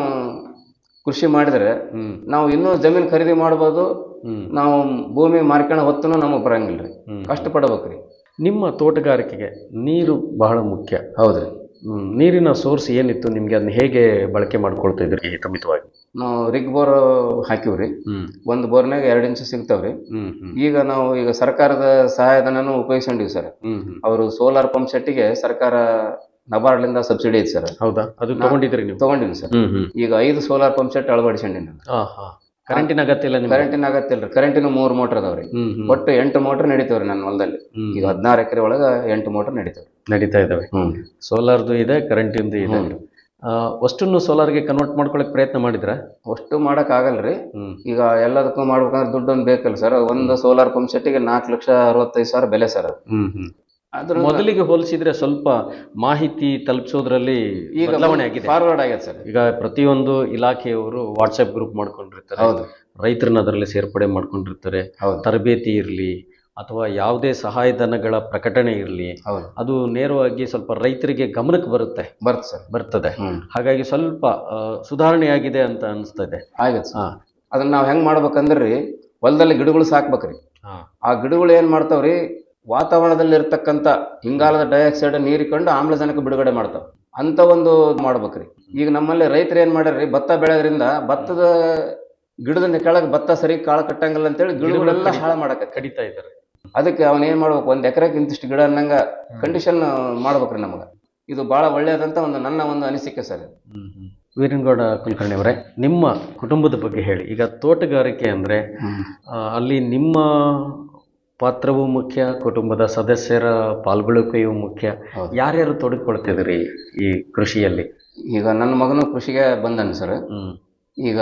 ಕೃಷಿ ಮಾಡಿದ್ರೆ ಹ್ಮ್ ನಾವು ಇನ್ನೂ ಜಮೀನು ಖರೀದಿ ಮಾಡ್ಬೋದು ಹ್ಮ್ ನಾವು ಭೂಮಿ ಮಾರ್ಕೊಳ್ಳೋ ಹೊತ್ತೂ ನಮಗೆ ಬರಂಗಿಲ್ಲ ರೀ ಹ್ಮ್. ಕಷ್ಟಪಡ್ಬೇಕ್ರಿ ನಿಮ್ಮ ತೋಟಗಾರಿಕೆಗೆ ನೀರು ಬಹಳ ಮುಖ್ಯ ಹೌದ್ರಿ ಹ್ಮ್, ನೀರಿನ ಸೋರ್ಸ್ ಏನಿತ್ತು ನಿಮ್ಗೆ ಅದನ್ನ ಹೇಗೆ ಬಳಕೆ ಮಾಡ್ಕೊಳ್ತಾ ಇದ್ರಿ ಹಿತಮಿತವಾಗಿ ನಾವು ರಿಗ್ ಬೋರ್ ಹಾಕಿವ್ರಿ ಹ್ಮ್ ಒಂದು ಬೋರ್ನಾಗ ಎರಡು ಇಂಚು ಸಿಗ್ತಾವ್ರಿ ಹ್ಮ್ ಹ್ಮ್ ಈಗ ನಾವು ಈಗ ಸರ್ಕಾರದ ಸಹಾಯಧನನೂ ಉಪಯೋಗಿಸ್ಕೊಂಡಿವಿ ಸರ್ ಹ್ಮ್ ಹ್ಮ್ ಅವರು ಸೋಲಾರ್ ಪಂಪ್ ಸೆಟ್ಟಿಗೆ ಸರ್ಕಾರ ನಬಾರ್ಡ್ಲಿಂದ ಸಬ್ಸಿಡಿ ಐತಿ ಸರ್ ಹೌದಾ ಅದು ತಗೊಂಡಿದ್ರಿ ನೀವು ತಗೊಂಡಿನಿ ಸರ್ ಹ್ಮ್ ಹ್ಮ್ ಈಗ ಐದು ಸೋಲಾರ್ ಪಂಪ್ ಸೆಟ್ ಅಳವಡಿಸ್ಕೊಂಡಿನಿ ನಾನು ಹಾ ಹಾ ಕರೆಂಟಿನ ಅಗತ್ಯ ಇಲ್ಲ ನಿಮ್ಗೆ ಕರೆಂಟಿನ ಅಗತ್ಯ ಕರೆಂಟಿನ ಮೂರು ಮೋಟರ್ ಅದಾವ್ರಿ ಹ್ಮ್ ಹ್ಮ್ ಒಟ್ಟು ಎಂಟು ಮೋಟರ್ ನಡೀತಾವ್ರಿ ನನ್ನ ಹೊಲದಲ್ಲಿ ಹ್ಮ್. ಈಗ ಹದಿನಾರು ಎಕರೆ ಒಳಗ ಎಂಟು ಮೋಟರ್ ನಡೀತಾವ್ರಿ ನಡೀತಾ ಇದಾವೆ ಹ್ಮ್ ಸೋಲಾರ್ದು ಇದೆ ಕರೆಂಟಿಂದು ಇದೆ ಹ್ಮ್. ಆ, ಅಷ್ಟನ್ನು ಸೋಲಾರ್ಗೆ ಕನ್ವರ್ಟ್ ಮಾಡ್ಕೊಳಕ್ ಪ್ರಯತ್ನ ಮಾಡಿದ್ರ ಅಷ್ಟು ಮಾಡಕ್ ಆಗಲ್ರಿ ಹ್ಮ್ ಈಗ ಎಲ್ಲದಕ್ಕೂ ಮಾಡ್ಬೇಕಂದ್ರೆ ದುಡ್ಡೊಂದು ಬೇಕಲ್ಲ ಸರ್ ಒಂದು ಸೋಲಾರ್ ಪಂಪ್ ಸೆಟ್ಟಿಗೆ ನಾಲ್ಕು ಲಕ್ಷ ಅರವತ್ತೈದು ಸಾವಿರ ಬೆಲೆ ಸರ್ ಅದು. ಹ್ಮ್ ಹ್ಮ್ ಅದ್ರ ಮೊದಲಿಗೆ ಹೋಲಿಸಿದ್ರೆ ಸ್ವಲ್ಪ ಮಾಹಿತಿ ತಲುಪಿಸೋದ್ರಲ್ಲಿ ಈಗ ಬದಲಾವಣೆ ಆಗಿದೆ ಫಾರ್ವರ್ಡ್ ಆಗ್ಯದ ಸರ್ ಈಗ ಪ್ರತಿಯೊಂದು ಇಲಾಖೆಯವರು ವಾಟ್ಸ್ಆಪ್ ಗ್ರೂಪ್ ಮಾಡ್ಕೊಂಡಿರ್ತಾರೆ ಹೌದು ರೈತರನ್ನ ಅದರಲ್ಲಿ ಸೇರ್ಪಡೆ ಮಾಡ್ಕೊಂಡಿರ್ತಾರೆ ಹೌದು ತರಬೇತಿ ಇರಲಿ ಅಥವಾ ಯಾವುದೇ ಸಹಾಯಧನಗಳ ಪ್ರಕಟಣೆ ಇರಲಿ ಹೌದು ಅದು ನೇರವಾಗಿ ಸ್ವಲ್ಪ ರೈತರಿಗೆ ಗಮನಕ್ಕೆ ಬರುತ್ತೆ ಬರ್ತ್ ಸರ್ ಬರ್ತದೆ ಹ್ಮ್ ಹಾಗಾಗಿ ಸ್ವಲ್ಪ ಆ, ಸುಧಾರಣೆಯಾಗಿದೆ ಅಂತ ಅನಿಸ್ತದೆ ಆಗತ್ತೆ ಸರ್ ಹಾ ಅದನ್ನ ನಾವ್ ಹೆಂಗ್ ಮಾಡ್ಬೇಕಂದ್ರಿ ಹೊಲದಲ್ಲಿ ಗಿಡಗಳು ಸಾಕ್ಬೇಕ್ರಿ ಹಾ ಆ ಗಿಡಗಳು ಏನ್ ಮಾಡ್ತಾವ್ರಿ ವಾತಾವರಣದಲ್ಲಿ ಇರ್ತಕ್ಕಂಥ ಇಂಗಾಲದ ಡೈಆಕ್ಸೈಡ್ ನೀರಿಕೊಂಡು ಆಮ್ಲಜನಕ ಬಿಡುಗಡೆ ಮಾಡ್ತಾವ ಅಂತ ಒಂದು ಮಾಡ್ಬೇಕ್ರಿ ಈಗ ನಮ್ಮಲ್ಲಿ ರೈತರು ಏನ್ ಮಾಡ್ಯಾರ್ರಿ ಭತ್ತ ಬೆಳೆಯೋದ್ರಿಂದ ಭತ್ತದ ಗಿಡದ ಕೆಳಗೆ ಭತ್ತ ಸರಿ ಕಾಳು ಕಟ್ಟಂಗಿಲ್ಲ ಅಂತೇಳಿ ಗಿಡಗಳೆಲ್ಲ ಹಾಳು ಮಾಡಕತ್ತೆ ಕಡಿತಾ ಇದ್ದಾರೆ ಅದಕ್ಕೆ ಅವನ್ ಏನ್ ಮಾಡ್ಬೇಕು ಒಂದ್ ಎಕರೆಗೆ ಇಂತಿಷ್ಟು ಗಿಡ ಅನ್ನಂಗ ಕಂಡೀಷನ್ ಮಾಡ್ಬೇಕ್ರಿ ನಮಗ ಇದು ಬಹಳ ಒಳ್ಳೇದಂತ ಒಂದು ನನ್ನ ಒಂದು ಅನಿಸಿಕೆ ಸರ್ ವೀರನಗೌಡ ಕುಲಕರ್ಣಿ ಅವರೇ ನಿಮ್ಮ ಕುಟುಂಬದ ಬಗ್ಗೆ ಹೇಳಿ ಈಗ ತೋಟಗಾರಿಕೆ ಅಂದ್ರೆ ಆ, ಅಲ್ಲಿ ನಿಮ್ಮ ಪಾತ್ರವೂ ಮುಖ್ಯ ಕುಟುಂಬದ ಸದಸ್ಯರ ಪಾಲ್ಗೊಳ್ಳುವಿಕೆಯೂ ಮುಖ್ಯ ಹೌದು. ಯಾರ್ಯಾರು ತೊಡಗಿಕೊಳ್ತಿದ್ರಿ ಈ ಕೃಷಿಯಲ್ಲಿ ಈಗ ನನ್ನ ಮಗನು ಕೃಷಿಗೆ ಬಂದನ್ ಸರ್ ಹ್ಮ್ ಈಗ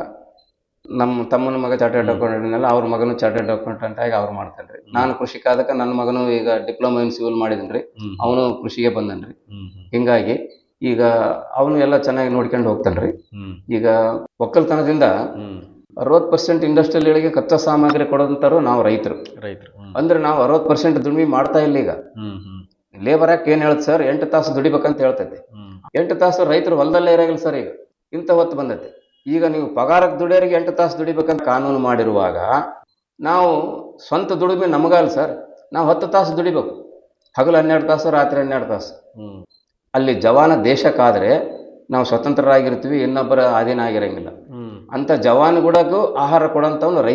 ನಮ್ಮ ತಮ್ಮನ ಮಗ ಚಾರ್ಟೆಡ್ ಅಕೌಂಟೆಂಟ್ನೆಲ್ಲ ಅವ್ರ ಮಗನು ಚಾರ್ಟೆಡ್ ಅಕೌಂಟೆಂಟ್ ಆಗಿ ಅವ್ರು ಮಾಡ್ತಾನ್ರಿ ನಾನು ಕೃಷಿಕ ಅದಕ್ಕೆ ನನ್ನ ಮಗನು ಈಗ ಡಿಪ್ಲೊಮಾ ಇನ್ ಸಿವಿಲ್ ಮಾಡಿದನ್ರಿ ಹ್ಮ್ ಅವನು ಕೃಷಿಗೆ ಬಂದನ್ರಿ ಹ್ಮ್ ಹ್ಮ್ ಹಿಂಗಾಗಿ ಈಗ ಅವನು ಎಲ್ಲ ಚೆನ್ನಾಗಿ ನೋಡ್ಕೊಂಡು ಹೋಗ್ತಾನ್ರಿ ಹ್ಮ್ ಈಗ ಒಕ್ಕಲ್ತನದಿಂದ ಹ್ಮ್ ಅರವತ್ತು ಪರ್ಸೆಂಟ್ ಇಂಡಸ್ಟ್ರಿಯಲ್ಗಳಿಗೆ ಕಚ್ಚಾ ಸಾಮಗ್ರಿ ಕೊಡೋದಂತಾರು ನಾವು ರೈತರು ರೈತರು ಹ್ಮ್ ಅಂದ್ರೆ ನಾವು ಅರವತ್ತು ಪರ್ಸೆಂಟ್ ದುಡಿಮೆ ಮಾಡ್ತಾ ಇಲ್ಲ ಈಗ ಹ್ಮ್ ಹ್ಮ್ ಲೇಬರ್ ಆಕ್ಟ್ ಏನ್ ಹೇಳುತ್ತೆ ಸರ್ ಎಂಟು ತಾಸು ದುಡಿಬೇಕಂತ ಹೇಳ್ತೈತಿ ಹ್ಮ್ ಎಂಟು ತಾಸು ರೈತರು ಹೊಲದಲ್ಲೇ ಇರಾಗಿಲ್ಲ ಸರ್ ಈಗ ಇಂಥ ಹೊತ್ತು ಬಂದೈತೆ ಈಗ ನೀವು ಪಗಾರಕ್ಕೆ ದುಡಿಯೋರಿಗೆ ಎಂಟು ತಾಸು ದುಡಿಬೇಕಂತ ಕಾನೂನು ಮಾಡಿರುವಾಗ ನಾವು ಸ್ವಂತ ದುಡಿಮೆ ನಮಗಲ್ಲ ಸರ್ ನಾವು ಹತ್ತು ತಾಸು ದುಡಿಬೇಕು ಹಗಲು ಹನ್ನೆರಡು ತಾಸು ರಾತ್ರಿ ಹನ್ನೆರಡು ತಾಸು ಹ್ಮ್ ಅಲ್ಲಿ ಜವಾನ ದೇಶಕ್ಕಾದ್ರೆ ನಾವು ಸ್ವತಂತ್ರರಾಗಿರ್ತೀವಿ ಇನ್ನೊಬ್ಬರ ಅಧೀನ ಆಗಿರಂಗಿಲ್ಲ ಹ್ಮ್ ಅಂತ ಜವಾನುಗಳಿಗೂ ಆಹಾರ ಕೊಡೋಂಥವ್ನು ರೈತ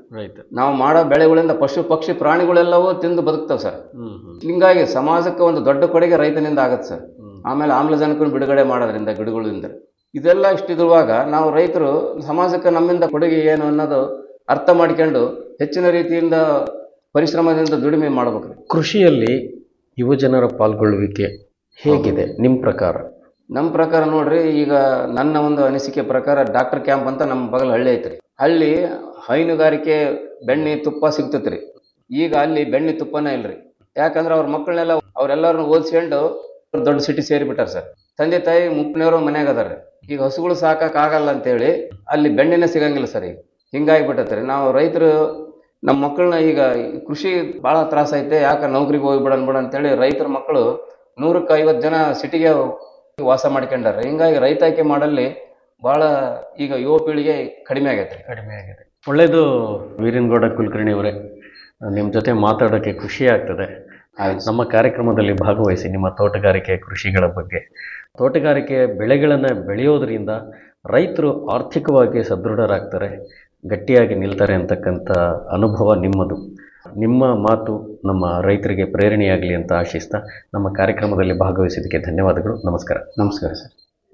ರೈಟ್ ನಾವು ಮಾಡೋ ಬೆಳೆಗಳಿಂದ ಪಶು ಪಕ್ಷಿ ಪ್ರಾಣಿಗಳೆಲ್ಲವೂ ತಿಂದು ಬದುಕ್ತಾವೆ ಸರ್ ಹ್ಮ್ ಹ್ಮ್ ಹಿಂಗಾಗಿ ಸಮಾಜಕ್ಕೆ ಒಂದು ದೊಡ್ಡ ಕೊಡುಗೆ ರೈತನಿಂದ ಆಗತ್ತೆ ಸರ್ ಹ್ಮ್. ಆಮೇಲೆ ಆಮ್ಲಜನಕವನ್ನು ಬಿಡುಗಡೆ ಮಾಡೋದ್ರಿಂದ ಗಿಡಗಳಿಂದ ಇದೆಲ್ಲ ಇಷ್ಟಿರುವಾಗ ನಾವು ರೈತರು ಸಮಾಜಕ್ಕೆ ನಮ್ಮಿಂದ ಕೊಡುಗೆ ಏನು ಅನ್ನೋದು ಅರ್ಥ ಮಾಡ್ಕೊಂಡು ಹೆಚ್ಚಿನ ರೀತಿಯಿಂದ ಪರಿಶ್ರಮದಿಂದ ದುಡಿಮೆ ಮಾಡ್ಬೇಕ್ರಿ ಕೃಷಿಯಲ್ಲಿ ಯುವಜನರ ಪಾಲ್ಗೊಳ್ಳುವಿಕೆ ಹೇಗಿದೆ ನಿಮ್ಮ ಪ್ರಕಾರ ನಮ್ಮ ಪ್ರಕಾರ ನೋಡ್ರಿ ಈಗ ನನ್ನ ಒಂದು ಅನಿಸಿಕೆ ಪ್ರಕಾರ ಡಾಕ್ಟರ್ ಕ್ಯಾಂಪ್ ಅಂತ ನಮ್ಮ ಬಗಲ್ ಹಳ್ಳಿ ಐತ್ರಿ ಹಳ್ಳಿ ಹೈನುಗಾರಿಕೆ ಬೆಣ್ಣೆ ತುಪ್ಪ ಸಿಗ್ತೈತ್ರಿ ಈಗ ಅಲ್ಲಿ ಬೆಣ್ಣೆ ತುಪ್ಪನೇ ಇಲ್ರಿ ಯಾಕಂದ್ರೆ ಅವ್ರ ಮಕ್ಕಳನ್ನೆಲ್ಲ ಅವ್ರೆಲ್ಲರನ್ನು ಓದಿಸ್ಕೊಂಡು ದೊಡ್ಡ ಸಿಟಿ ಸೇರಿಬಿಟ್ಟಾರ ಸರ್ ತಂದೆ ತಾಯಿ ಮುಪ್ಪಿನವರು ಮನ್ಯಾಗ ಅದಾರ ಈಗ ಹಸುಗಳು ಸಾಕಕ್ ಆಗಲ್ಲ ಅಂತೇಳಿ ಅಲ್ಲಿ ಬೆಣ್ಣೆನೇ ಸಿಗಂಗಿಲ್ಲ ಸರ್ ಈಗ ಹಿಂಗಾಗಿಬಿಟ್ಟತ್ರಿ ನಾವು ರೈತರು ನಮ್ಮ ಮಕ್ಕಳನ್ನ ಈಗ ಕೃಷಿ ಭಾಳ ತ್ರಾಸ ಐತೆ ಯಾಕೆ ನೌಕರಿಗೆ ಹೋಗ್ಬಿಡನ್ ಬಿಡ ಅಂತೇಳಿ ರೈತರ ಮಕ್ಕಳು ನೂರಕ್ಕೆ ಐವತ್ತು ಜನ ಸಿಟಿಗೆ ವಾಸ ಮಾಡ್ಕೊಂಡಾರ ಹಿಂಗಾಗಿ ರೈತಾಯ್ಕೆ ಮಾಡಲ್ಲಿ ಬಹಳ ಈಗ ಯುವ ಪೀಳಿಗೆ ಕಡಿಮೆ ಆಗೈತೆ ಕಡಿಮೆ ಆಗಿದೆ ಒಳ್ಳೆಯದು ವೀರನಗೌಡ ಕುಲಕರ್ಣಿ ಅವರೇ ನಿಮ್ಮ ಜೊತೆ ಮಾತಾಡೋಕ್ಕೆ ಖುಷಿ ಆಗ್ತದೆ ನಮ್ಮ ಕಾರ್ಯಕ್ರಮದಲ್ಲಿ ಭಾಗವಹಿಸಿ ನಿಮ್ಮ ತೋಟಗಾರಿಕೆ ಕೃಷಿಗಳ ಬಗ್ಗೆ ತೋಟಗಾರಿಕೆ ಬೆಳೆಗಳನ್ನು ಬೆಳೆಯೋದ್ರಿಂದ ರೈತರು ಆರ್ಥಿಕವಾಗಿ ಸದೃಢರಾಗ್ತಾರೆ ಗಟ್ಟಿಯಾಗಿ ನಿಲ್ತಾರೆ ಅಂತಕ್ಕಂಥ ಅನುಭವ ನಿಮ್ಮದು ನಿಮ್ಮ ಮಾತು ನಮ್ಮ ರೈತರಿಗೆ ಪ್ರೇರಣೆಯಾಗಲಿ ಅಂತ ಆಶಿಸ್ತಾ ನಮ್ಮ ಕಾರ್ಯಕ್ರಮದಲ್ಲಿ ಭಾಗವಹಿಸಿದ್ದಕ್ಕೆ ಧನ್ಯವಾದಗಳು ನಮಸ್ಕಾರ ನಮಸ್ಕಾರ ಸರ್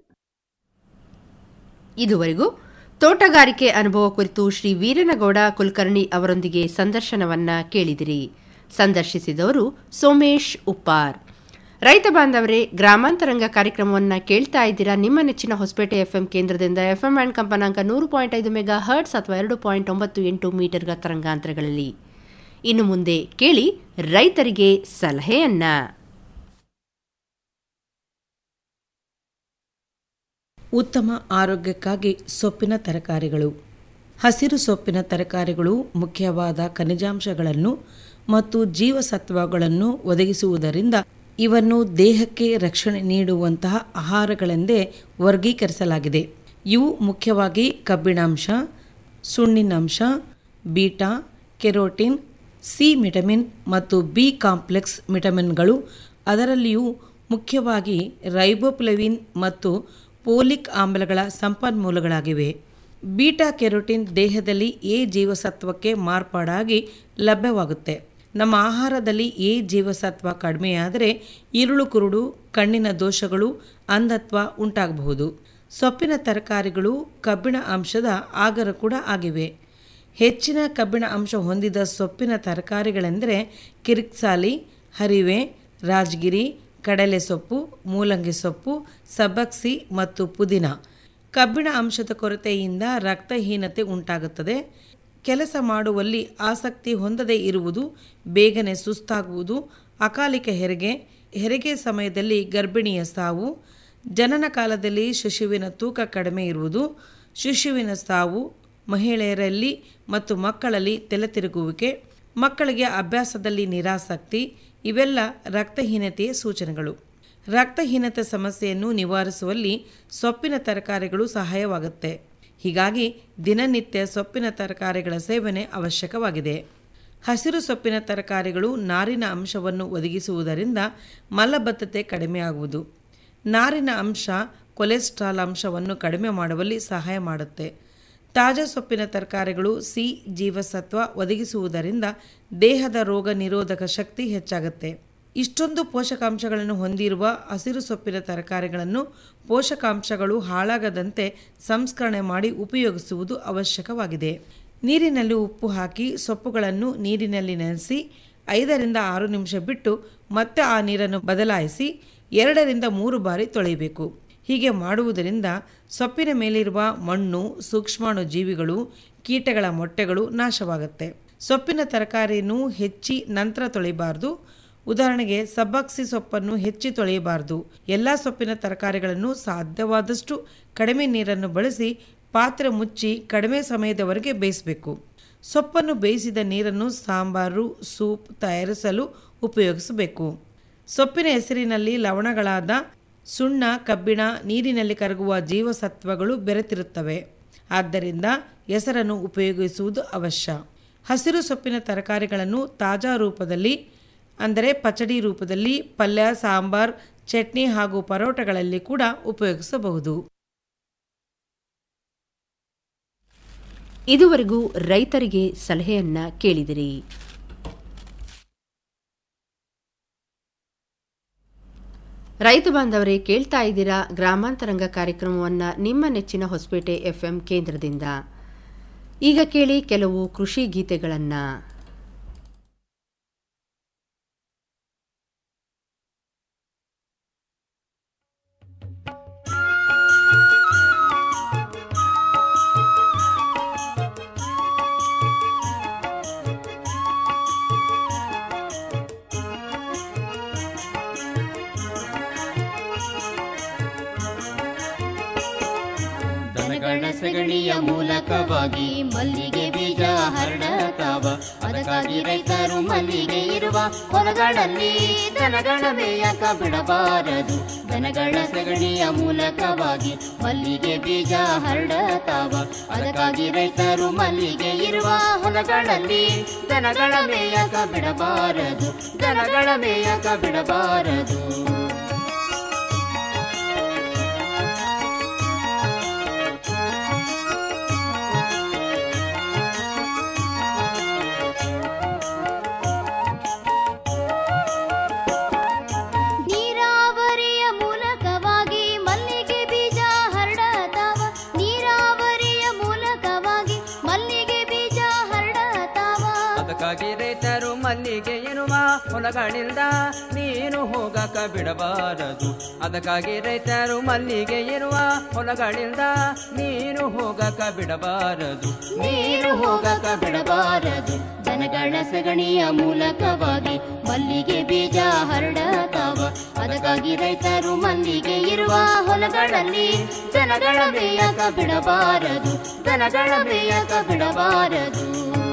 ಇದುವರೆಗೂ ತೋಟಗಾರಿಕೆ ಅನುಭವ ಕುರಿತು ಶ್ರೀ ವೀರನಗೌಡ ಕುಲಕರ್ಣಿ ಅವರೊಂದಿಗೆ ಸಂದರ್ಶನವನ್ನ ಕೇಳಿದಿರಿ ಸಂದರ್ಶಿಸಿದವರು ಸೋಮೇಶ್ ಉಪ್ಪಾರ್ ರೈತ ಬಾಂಧವರೇ ಗ್ರಾಮಾಂತರಂಗ ಕಾರ್ಯಕ್ರಮವನ್ನ ಕೇಳ್ತಾ ಇದ್ದೀರಾ ನಿಮ್ಮ ನೆಚ್ಚಿನ ಹೊಸಪೇಟೆ ಎಫ್ಎಂ ಕೇಂದ್ರದಿಂದ ಎಫ್ಎಂ ಆ್ಯಂಡ್ ಕಂಪನಾಂಕ ನೂರು ಪಾಯಿಂಟ್ ಐದು ಮೆಗಾ ಹರ್ಟ್ಸ್ ಅಥವಾ ಎರಡು ಪಾಯಿಂಟ್ ಒಂಬತ್ತು ಎಂಟು ಮೀಟರ್ಗ ತರಂಗಾಂತರಗಳಲ್ಲಿ ಇನ್ನು ಮುಂದೆ ಕೇಳಿ ರೈತರಿಗೆ ಸಲಹೆಯನ್ನ ಉತ್ತಮ ಆರೋಗ್ಯಕ್ಕಾಗಿ ಸೊಪ್ಪಿನ ತರಕಾರಿಗಳು ಹಸಿರು ಸೊಪ್ಪಿನ ತರಕಾರಿಗಳು ಮುಖ್ಯವಾದ ಖನಿಜಾಂಶಗಳನ್ನು ಮತ್ತು ಜೀವಸತ್ವಗಳನ್ನು ಒದಗಿಸುವುದರಿಂದ ಇವನ್ನು ದೇಹಕ್ಕೆ ರಕ್ಷಣೆ ನೀಡುವಂತಹ ಆಹಾರಗಳೆಂದೇ ವರ್ಗೀಕರಿಸಲಾಗಿದೆ ಇವು ಮುಖ್ಯವಾಗಿ ಕಬ್ಬಿಣಾಂಶ ಸುಣ್ಣಿನಾಂಶ ಬೀಟಾ ಕೆರೋಟಿನ್ ಸಿ ವಿಟಮಿನ್ ಮತ್ತು ಬಿ ಕಾಂಪ್ಲೆಕ್ಸ್ ವಿಟಮಿನ್ಗಳು ಅದರಲ್ಲಿಯೂ ಮುಖ್ಯವಾಗಿ ರೈಬೋಪ್ಲೆವಿನ್ ಮತ್ತು ಪೋಲಿಕ್ ಆಮ್ಲಗಳ ಸಂಪನ್ಮೂಲಗಳಾಗಿವೆ ಬೀಟಾ ಕೆರೋಟಿನ್ ದೇಹದಲ್ಲಿ ಎ ಜೀವಸತ್ವಕ್ಕೆ ಮಾರ್ಪಾಡಾಗಿ ಲಭ್ಯವಾಗುತ್ತೆ ನಮ್ಮ ಆಹಾರದಲ್ಲಿ ಎ ಜೀವಸತ್ವ ಕಡಿಮೆಯಾದರೆ ಇರುಳು ಕುರುಡು ಕಣ್ಣಿನ ದೋಷಗಳು ಅಂಧತ್ವ ಉಂಟಾಗಬಹುದು ಸೊಪ್ಪಿನ ತರಕಾರಿಗಳು ಕಬ್ಬಿಣ ಅಂಶದ ಆಗರ ಕೂಡ ಆಗಿವೆ ಹೆಚ್ಚಿನ ಕಬ್ಬಿಣ ಅಂಶ ಹೊಂದಿದ ಸೊಪ್ಪಿನ ತರಕಾರಿಗಳೆಂದರೆ ಕಿರಿಕ್ಸಾಲಿ ಹರಿವೆ ರಾಜಗಿರಿ ಕಡಲೆ ಸೊಪ್ಪು ಮೂಲಂಗಿ ಸೊಪ್ಪು ಸಬ್ಬಕ್ಸಿ ಮತ್ತು ಪುದೀನ ಕಬ್ಬಿಣ ಅಂಶದ ಕೊರತೆಯಿಂದ ರಕ್ತಹೀನತೆ ಉಂಟಾಗುತ್ತದೆ ಕೆಲಸ ಮಾಡುವಲ್ಲಿ ಆಸಕ್ತಿ ಹೊಂದದೇ ಇರುವುದು ಬೇಗನೆ ಸುಸ್ತಾಗುವುದು ಅಕಾಲಿಕ ಹೆರಿಗೆ ಹೆರಿಗೆ ಸಮಯದಲ್ಲಿ ಗರ್ಭಿಣಿಯ ಸಾವು ಜನನ ಕಾಲದಲ್ಲಿ ಶಿಶುವಿನ ತೂಕ ಕಡಿಮೆ ಇರುವುದು ಶಿಶುವಿನ ಸಾವು ಮಹಿಳೆಯರಲ್ಲಿ ಮತ್ತು ಮಕ್ಕಳಲ್ಲಿ ತಲೆತಿರುಗುವಿಕೆ ಮಕ್ಕಳಿಗೆ ಅಭ್ಯಾಸದಲ್ಲಿ ನಿರಾಸಕ್ತಿ ಇವೆಲ್ಲ ರಕ್ತಹೀನತೆಯ ಸೂಚನೆಗಳು ರಕ್ತಹೀನತೆ ಸಮಸ್ಯೆಯನ್ನು ನಿವಾರಿಸುವಲ್ಲಿ ಸೊಪ್ಪಿನ ತರಕಾರಿಗಳು ಸಹಾಯವಾಗುತ್ತೆ ಹೀಗಾಗಿ ದಿನನಿತ್ಯ ಸೊಪ್ಪಿನ ತರಕಾರಿಗಳ ಸೇವನೆ ಅವಶ್ಯಕವಾಗಿದೆ ಹಸಿರು ಸೊಪ್ಪಿನ ತರಕಾರಿಗಳು ನಾರಿನ ಅಂಶವನ್ನು ಒದಗಿಸುವುದರಿಂದ ಮಲಬದ್ಧತೆ ಕಡಿಮೆಯಾಗುವುದು ನಾರಿನ ಅಂಶ ಕೊಲೆಸ್ಟ್ರಾಲ್ ಅಂಶವನ್ನು ಕಡಿಮೆ ಮಾಡುವಲ್ಲಿ ಸಹಾಯ ಮಾಡುತ್ತೆ ತಾಜಾ ಸೊಪ್ಪಿನ ತರಕಾರಿಗಳು ಸಿ ಜೀವಸತ್ವ ಒದಗಿಸುವುದರಿಂದ ದೇಹದ ರೋಗ ನಿರೋಧಕ ಶಕ್ತಿ ಹೆಚ್ಚಾಗುತ್ತೆ ಇಷ್ಟೊಂದು ಪೋಷಕಾಂಶಗಳನ್ನು ಹೊಂದಿರುವ ಹಸಿರು ಸೊಪ್ಪಿನ ತರಕಾರಿಗಳನ್ನು ಪೋಷಕಾಂಶಗಳು ಹಾಳಾಗದಂತೆ ಸಂಸ್ಕರಣೆ ಮಾಡಿ ಉಪಯೋಗಿಸುವುದು ಅವಶ್ಯಕವಾಗಿದೆ ನೀರಿನಲ್ಲಿ ಉಪ್ಪು ಹಾಕಿ ಸೊಪ್ಪುಗಳನ್ನು ನೀರಿನಲ್ಲಿ ನೆನೆಸಿ ಐದರಿಂದ ಆರು ನಿಮಿಷ ಬಿಟ್ಟು ಮತ್ತೆ ಆ ನೀರನ್ನು ಬದಲಾಯಿಸಿ ಎರಡರಿಂದ ಮೂರು ಬಾರಿ ತೊಳೆಯಬೇಕು ಹೀಗೆ ಮಾಡುವುದರಿಂದ ಸೊಪ್ಪಿನ ಮೇಲಿರುವ ಮಣ್ಣು ಸೂಕ್ಷ್ಮಾಣು ಜೀವಿಗಳು ಕೀಟಗಳ ಮೊಟ್ಟೆಗಳು ನಾಶವಾಗುತ್ತೆ ಸೊಪ್ಪಿನ ತರಕಾರಿಯನ್ನು ಹೆಚ್ಚಿ ನಂತರ ತೊಳೆಯಬಾರ್ದು ಉದಾಹರಣೆಗೆ ಸಬ್ಬಕ್ಸಿ ಸೊಪ್ಪನ್ನು ಹೆಚ್ಚಿ ತೊಳೆಯಬಾರದು ಎಲ್ಲ ಸೊಪ್ಪಿನ ತರಕಾರಿಗಳನ್ನು ಸಾಧ್ಯವಾದಷ್ಟು ಕಡಿಮೆ ನೀರನ್ನು ಬಳಸಿ ಪಾತ್ರೆ ಮುಚ್ಚಿ ಕಡಿಮೆ ಸಮಯದವರೆಗೆ ಬೇಯಿಸಬೇಕು ಸೊಪ್ಪನ್ನು ಬೇಯಿಸಿದ ನೀರನ್ನು ಸಾಂಬಾರು ಸೂಪ್ ತಯಾರಿಸಲು ಉಪಯೋಗಿಸಬೇಕು ಸೊಪ್ಪಿನ ಹೆಸರಿನಲ್ಲಿ ಲವಣಗಳಾದ ಸುಣ್ಣ ಕಬ್ಬಿಣ ನೀರಿನಲ್ಲಿ ಕರಗುವ ಜೀವಸತ್ವಗಳು ಬೆರೆತಿರುತ್ತವೆ ಆದ್ದರಿಂದ ಹೆಸರನ್ನು ಉಪಯೋಗಿಸುವುದು ಅವಶ್ಯ ಹಸಿರು ಸೊಪ್ಪಿನ ತರಕಾರಿಗಳನ್ನು ತಾಜಾ ರೂಪದಲ್ಲಿ ಅಂದರೆ ಪಚಡಿ ರೂಪದಲ್ಲಿ ಪಲ್ಯ ಸಾಂಬಾರ್ ಚಟ್ನಿ ಹಾಗೂ ಪರೋಟಗಳಲ್ಲಿ ಕೂಡ ಉಪಯೋಗಿಸಬಹುದು ಇದುವರೆಗೂ ರೈತರಿಗೆ ಸಲಹೆಯನ್ನ ಕೇಳಿದಿರಿ ರೈತ ಬಾಂಧವರೇ ಕೇಳ್ತಾ ಇದ್ದೀರಾ ಗ್ರಾಮಾಂತರಂಗ ಕಾರ್ಯಕ್ರಮವನ್ನ ನಿಮ್ಮ ನೆಚ್ಚಿನ ಹೊಸಪೇಟೆ ಎಫ್ಎಂ ಕೇಂದ್ರದಿಂದ ಈಗ ಕೇಳಿ ಕೆಲವು ಕೃಷಿ ಗೀತೆಗಳನ್ನ ದನಗಳ ಸಗಣಿಯ ಮೂಲಕವಾಗಿ ಮಲ್ಲಿಗೆ ಬೀಜ ಹರಡತಾವ ಅದಕ್ಕಾಗಿ ರೈತರು ಮಲ್ಲಿಗೆ ಇರುವ ಹೊಲಗಳಲ್ಲಿ ದನಗಳ ಮೇಯಕ ಬಿಡಬಾರದು ದನಗಳ ಸಗಣಿಯ ಮೂಲಕವಾಗಿ ಮಲ್ಲಿಗೆ ಬೀಜ ಹರಡತಾವ ಅದಕ್ಕಾಗಿ ರೈತರು ಮಲ್ಲಿಗೆ ಇರುವ ಹೊಲಗಳಲ್ಲಿ ದನಗಳ ಮೇಯಕ ಬಿಡಬಾರದು ದನಗಳ ಮೇಯಕ ಬಿಡಬಾರದು ನೀರಾವರಿಯ ಮೂಲಕವಾಗಿ ಮಲ್ಲಿಗೆ ಬೀಜ ಹರಡತಾವ ನೀರಾವರಿಯ ಮೂಲಕವಾಗಿ ಮಲ್ಲಿಗೆ ಬೀಜ ಹರಡತಾವ ಅದಕ್ಕಾಗಿ ರೈತರು ಮಲ್ಲಿಗೆ ಎನ್ನುವ ಹೊಲಗಳಿಂದ ನೀನು ಹೋಗಕ ಬಿಡಬಾರದು ಅದಕ್ಕಾಗಿ ರೈತರು ಮಲ್ಲಿಗೆ ಇರುವ ಹೊಲಗಳಿಂದ ನೀನು ಹೋಗಕ ಬಿಡಬಾರದು ನೀರು ಹೋಗಕ ಬಿಡಬಾರದು ದನಗಳ ಸಗಣಿಯ ಮೂಲಕವಾಗಿ ಮಲ್ಲಿಗೆ ಬೀಜ ಹರಡತಾವ ಅದಕ್ಕಾಗಿ ರೈತರು ಮಲ್ಲಿಗೆ ಇರುವ ಹೊಲಗಳಲ್ಲಿ ದನಗಳ ಮೇಯಕ ಬಿಡಬಾರದು ದನಗಳ ಮೇಯಕ ಬಿಡಬಾರದು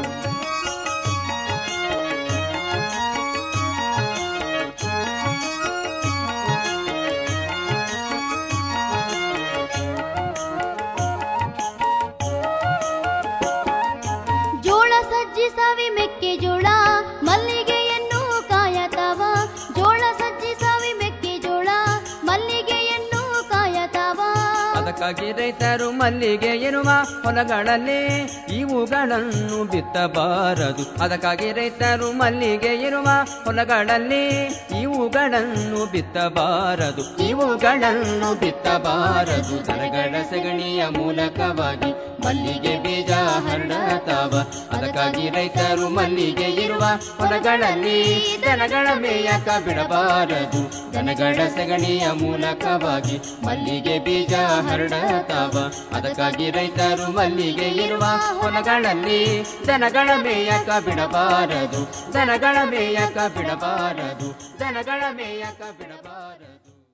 ಜೋಳ ಸಜ್ಜಿ ಸವಿ ಮೆಕ್ಕೆಜೋಳ ಮಲ್ಲಿಗೆಯನ್ನು ಕಾಯತಾವ ಜೋಳ ಸಜ್ಜಿ ಸವಿ ಮೆಕ್ಕೆಜೋಳ ಮಲ್ಲಿಗೆಯನ್ನು ಕಾಯತಾವ ಅದಕ್ಕಾಗಿ ರೈತರು ಮಲ್ಲಿಗೆ ಇರುವ ಹೊಲಗಳಲ್ಲಿ ಇವುಗಳನ್ನು ಬಿತ್ತಬಾರದು ಅದಕ್ಕಾಗಿ ರೈತರು ಮಲ್ಲಿಗೆ ಇರುವ ಹೊಲಗಳಲ್ಲಿ ಇವುಗಳನ್ನು ಬಿತ್ತಬಾರದು ಇವುಗಳನ್ನು ಬಿತ್ತಬಾರದು ದನಗಳ ಸಗಣಿಯ ಮೂಲಕವಾಗಿ ಮಲ್ಲಿಗೆ ಬೀಜ ಹರಡತಾವ ಅದಕ್ಕಾಗಿ ರೈತರು ಮಲ್ಲಿಗೆ ಇರುವ ಹೊಲಗಳಲ್ಲಿ ದನಗಳ ಮೇಯಕ ಬಿಡಬಾರದು ದನಗಳ ಸಗಣಿಯ ಮೂಲಕವಾಗಿ ಮಲ್ಲಿಗೆ ಬೀಜ ಹರಡತಾವ ಅದಕ್ಕಾಗಿ ರೈತರು ಮಲ್ಲಿಗೆ ಇರುವ ಹೊಲಗಳಲ್ಲಿ ದನಗಳ ಮೇಯಕ ಬಿಡಬಾರದು ದನಗಳ ಮೇಯಕ ಬಿಡಬಾರದು ದನಗಳ ಮೇಯಕ ಬಿಡಬಾರದು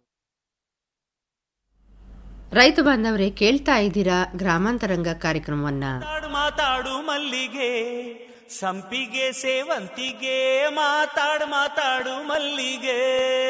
ರೈತ ಬಾಂಧವರೇ ಕೇಳ್ತಾ ಇದ್ದೀರಾ ಗ್ರಾಮಾಂತರಂಗ ಕಾರ್ಯಕ್ರಮವನ್ನ ಮಾತಾಡು ಮಾತಾಡು ಮಲ್ಲಿಗೆ ಸಂಪಿಗೆ ಸೇವಂತಿಗೆ ಮಾತಾಡು ಮಾತಾಡು ಮಲ್ಲಿಗೆ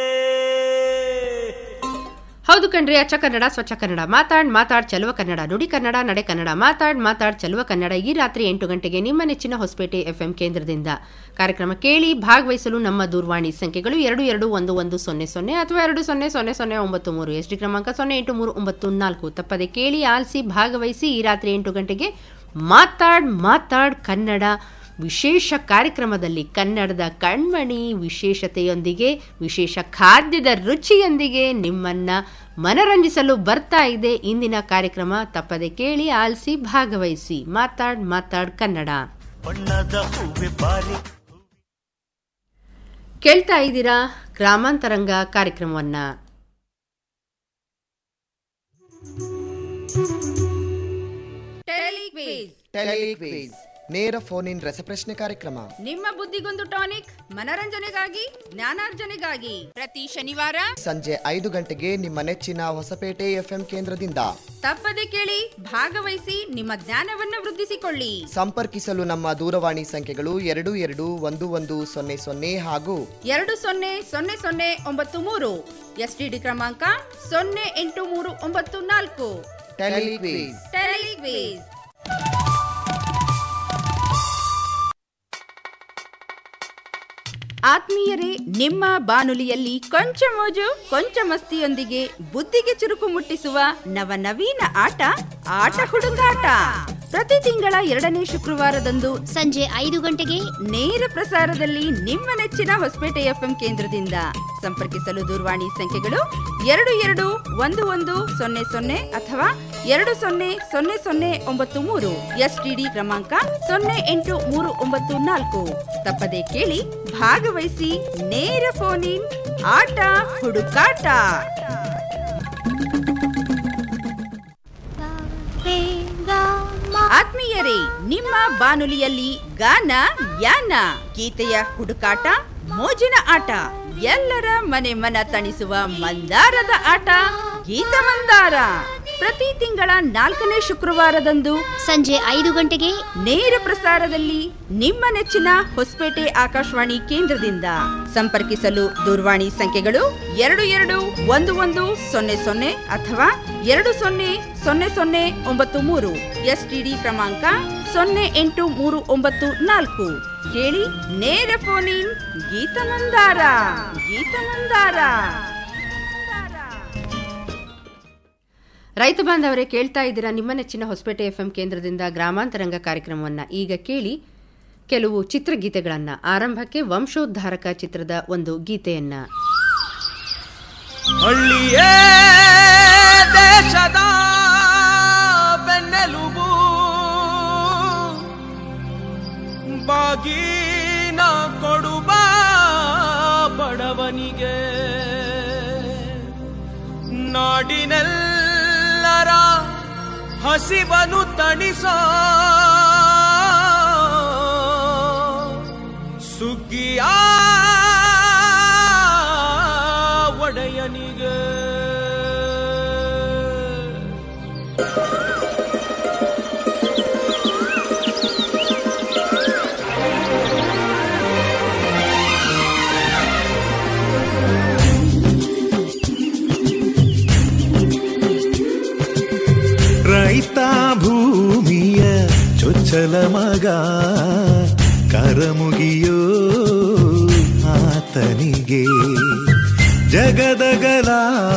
ಹೌದು ಕಣ್ರಿ ಅಚ್ಚ ಕನ್ನಡ ಸ್ವಚ್ಛ ಕನ್ನಡ ಮಾತಾಡ್ ಮಾತಾಡ್ ಚಲುವ ಕನ್ನಡ ನುಡಿ ಕನ್ನಡ ನಡೆ ಕನ್ನಡ ಮಾತಾಡ್ ಮಾತಾಡ್ ಚಲುವ ಕನ್ನಡ ಈ ರಾತ್ರಿ ಎಂಟು ಗಂಟೆಗೆ ನಿಮ್ಮ ನೆಚ್ಚಿನ ಹೊಸಪೇಟೆ ಎಫ್ಎಂ ಕೇಂದ್ರದಿಂದ ಕಾರ್ಯಕ್ರಮ ಕೇಳಿ ಭಾಗವಹಿಸಲು ನಮ್ಮ ದೂರವಾಣಿ ಸಂಖ್ಯೆಗಳು ಎರಡು ಎರಡು ಒಂದು ಒಂದು ಸೊನ್ನೆ ಸೊನ್ನೆ ಅಥವಾ ಎರಡು ಸೊನ್ನೆ ಸೊನ್ನೆ ಸೊನ್ನೆ ಒಂಬತ್ತು ಮೂರು ಎಸ್ ಡಿ ಕ್ರಮಾಂಕ ಸೊನ್ನೆ ಎಂಟು ಮೂರು ಒಂಬತ್ತು ನಾಲ್ಕು ತಪ್ಪದೆ ಕೇಳಿ ಆಲಿಸಿ ಭಾಗವಹಿಸಿ ಈ ರಾತ್ರಿ ಎಂಟು ಗಂಟೆಗೆ ಮಾತಾಡ್ ಮಾತಾಡ್ ಕನ್ನಡ ವಿಶೇಷ ಕಾರ್ಯಕ್ರಮದಲ್ಲಿ ಕನ್ನಡದ ಕಣ್ಮಣಿ ವಿಶೇಷತೆಯೊಂದಿಗೆ ವಿಶೇಷ ಖಾದ್ಯದ ರುಚಿಯೊಂದಿಗೆ ನಿಮ್ಮನ್ನ ಮನರಂಜಿಸಲು ಬರ್ತಾ ಇದೆ ಇಂದಿನ ಕಾರ್ಯಕ್ರಮ ತಪ್ಪದೆ ಕೇಳಿ ಆಲಿಸಿ ಭಾಗವಹಿಸಿ ಮಾತಾಡ್ ಮಾತಾಡ್ ಕನ್ನಡ ಬಣ್ಣದ ಹೂವೆ ಬಾರಿ ಕೇಳ್ತಾ ಇದ್ದೀರಾ ಗ್ರಾಮಾಂತರಂಗ ಕಾರ್ಯಕ್ರಮವನ್ನ ಟೆಲಿಕ್ವಿಜ್ ನೇರ ಫೋನ್ ಇನ್ ರಸಪ್ರಶ್ನೆ ಕಾರ್ಯಕ್ರಮ ನಿಮ್ಮ ಬುದ್ಧಿಗೊಂದು ಟಾನಿಕ್ ಮನರಂಜನೆಗಾಗಿ ಜ್ಞಾನಾರ್ಜನೆಗಾಗಿ ಪ್ರತಿ ಶನಿವಾರ ಸಂಜೆ ಐದು ಗಂಟೆಗೆ ನಿಮ್ಮ ನೆಚ್ಚಿನ ಹೊಸಪೇಟೆ ಎಫ್ಎಂ ಕೇಂದ್ರದಿಂದ ತಪ್ಪದೆ ಕೇಳಿ ಭಾಗವಹಿಸಿ ನಿಮ್ಮ ಜ್ಞಾನವನ್ನು ವೃದ್ಧಿಸಿಕೊಳ್ಳಿ ಸಂಪರ್ಕಿಸಲು ನಮ್ಮ ದೂರವಾಣಿ ಸಂಖ್ಯೆಗಳು ಎರಡು ಎರಡು ಒಂದು ಒಂದು ಸೊನ್ನೆ ಸೊನ್ನೆ ಹಾಗೂ ಎರಡು ಸೊನ್ನೆ ಸೊನ್ನೆ ಸೊನ್ನೆ ಒಂಬತ್ತು ಮೂರು ಎಸ್ಟಿಡಿ ಕ್ರಮಾಂಕ ಸೊನ್ನೆ ಎಂಟು ಮೂರು ಒಂಬತ್ತು ನಾಲ್ಕು ಟೆಲಿಕ್ವಿಜ್ ಟೆಲಿಕ್ವಿಜ್ ಆತ್ಮೀಯರೇ ನಿಮ್ಮ ಬಾನುಲಿಯಲ್ಲಿ ಕೊಂಚ ಮೋಜು ಕೊಂಚ ಮಸ್ತಿಯೊಂದಿಗೆ ಬುದ್ಧಿಗೆ ಚುರುಕು ಮುಟ್ಟಿಸುವ ನವನವೀನ ಆಟ ಆಟ ಹುಡುಗಾಟ ಪ್ರತಿ ತಿಂಗಳ ಎರಡನೇ ಶುಕ್ರವಾರದಂದು ಸಂಜೆ ಐದು ಗಂಟೆಗೆ ನೇರ ಪ್ರಸಾರದಲ್ಲಿ ನಿಮ್ಮ ನೆಚ್ಚಿನ ಹೊಸಪೇಟೆ ಎಫ್ಎಂ ಕೇಂದ್ರದಿಂದ ಸಂಪರ್ಕಿಸಲು ದೂರವಾಣಿ ಸಂಖ್ಯೆಗಳು ಎರಡು ಎರಡು ಒಂದು ಒಂದು ಸೊನ್ನೆ ಸೊನ್ನೆ ಅಥವಾ ಎರಡು ಸೊನ್ನೆ ಸೊನ್ನೆ ಸೊನ್ನೆ ಒಂಬತ್ತು ಮೂರು ಎಸ್ಟಿಡಿ ಕ್ರಮಾಂಕ ಸೊನ್ನೆ ಎಂಟು ಮೂರು ಒಂಬತ್ತು ನಾಲ್ಕು ತಪ್ಪದೆ ಕೇಳಿ ಭಾಗವಹಿಸಿ ನೇರ ಫೋನ್ ಇನ್ ಆಟ ಹುಡುಕಾಟ ಆತ್ಮೀಯರೇ ನಿಮ್ಮ ಬಾನುಲಿಯಲ್ಲಿ ಗಾನ ಯಾನ ಗೀತೆಯ ಹುಡುಕಾಟ ಮೋಜಿನ ಆಟ ಎಲ್ಲರ ಮನೆ ಮನ ತಣಿಸುವ ಮಂದಾರದ ಆಟ ಗೀತ ಮಂದಾರ ಪ್ರತಿ ತಿಂಗಳ ನಾಲ್ಕನೇ ಶುಕ್ರವಾರದಂದು ಸಂಜೆ ಐದು ಗಂಟೆಗೆ ನೇರ ಪ್ರಸಾರದಲ್ಲಿ ನಿಮ್ಮ ನೆಚ್ಚಿನ ಹೊಸಪೇಟೆ ಆಕಾಶವಾಣಿ ಕೇಂದ್ರದಿಂದ ಸಂಪರ್ಕಿಸಲು ದೂರವಾಣಿ ಸಂಖ್ಯೆಗಳು ಎರಡು ಎರಡು ಒಂದು ಒಂದು ಸೊನ್ನೆ ಸೊನ್ನೆ ಅಥವಾ ಎರಡು ಸೊನ್ನೆ ಸೊನ್ನೆ ಸೊನ್ನೆ ಒಂಬತ್ತು ಮೂರು ಎಸ್ಟಿಡಿ ಕ್ರಮಾಂಕ ಸೊನ್ನೆ ಎಂಟು ಮೂರು ಒಂಬತ್ತು ನಾಲ್ಕು ಕೇಳಿ ನೇರ ಫೋನ್ ಇನ್ ಗೀತ ಮಂದಾರ ಗೀತ ಮಂದಾರ ರೈತ ಬಾಂಧವರೇ ಕೇಳ್ತಾ ಇದ್ದೀರಾ ನಿಮ್ಮ ನೆಚ್ಚಿನ ಹೊಸಪೇಟೆ ಎಫ್ಎಂ ಕೇಂದ್ರದಿಂದ ಗ್ರಾಮಾಂತರಂಗ ಕಾರ್ಯಕ್ರಮವನ್ನ ಈಗ ಕೇಳಿ ಕೆಲವು ಚಿತ್ರಗೀತೆಗಳನ್ನ ಆರಂಭಕ್ಕೆ ವಂಶೋದ್ಧಾರಕ ಚಿತ್ರದ ಒಂದು ಗೀತೆಯನ್ನ ಹಳ್ಳಿಯೇ ದೇಶದ ಬೆನ್ನೆಲುಬು ಬಾಗಿನ ಕೊಡುವ ಬಡವನಿಗೆ ನಾಡಿನೆಲ್ಲರ ಹಸಿವನು ತಣಿಸ ಸುಗ್ಗಿಯ ಒಡೆಯನಿಗೆ ರೈತ ಭೂಮಿಯ ಚೊಚ್ಚಲ ಮಗ ಕರಮುಗಿಯೋ ಆತನಿಗೆ ಜಗದಗಲ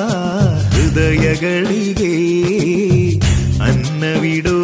ಹೃದಯಗಳಿಗೆ ಅನ್ನವಿಡೋ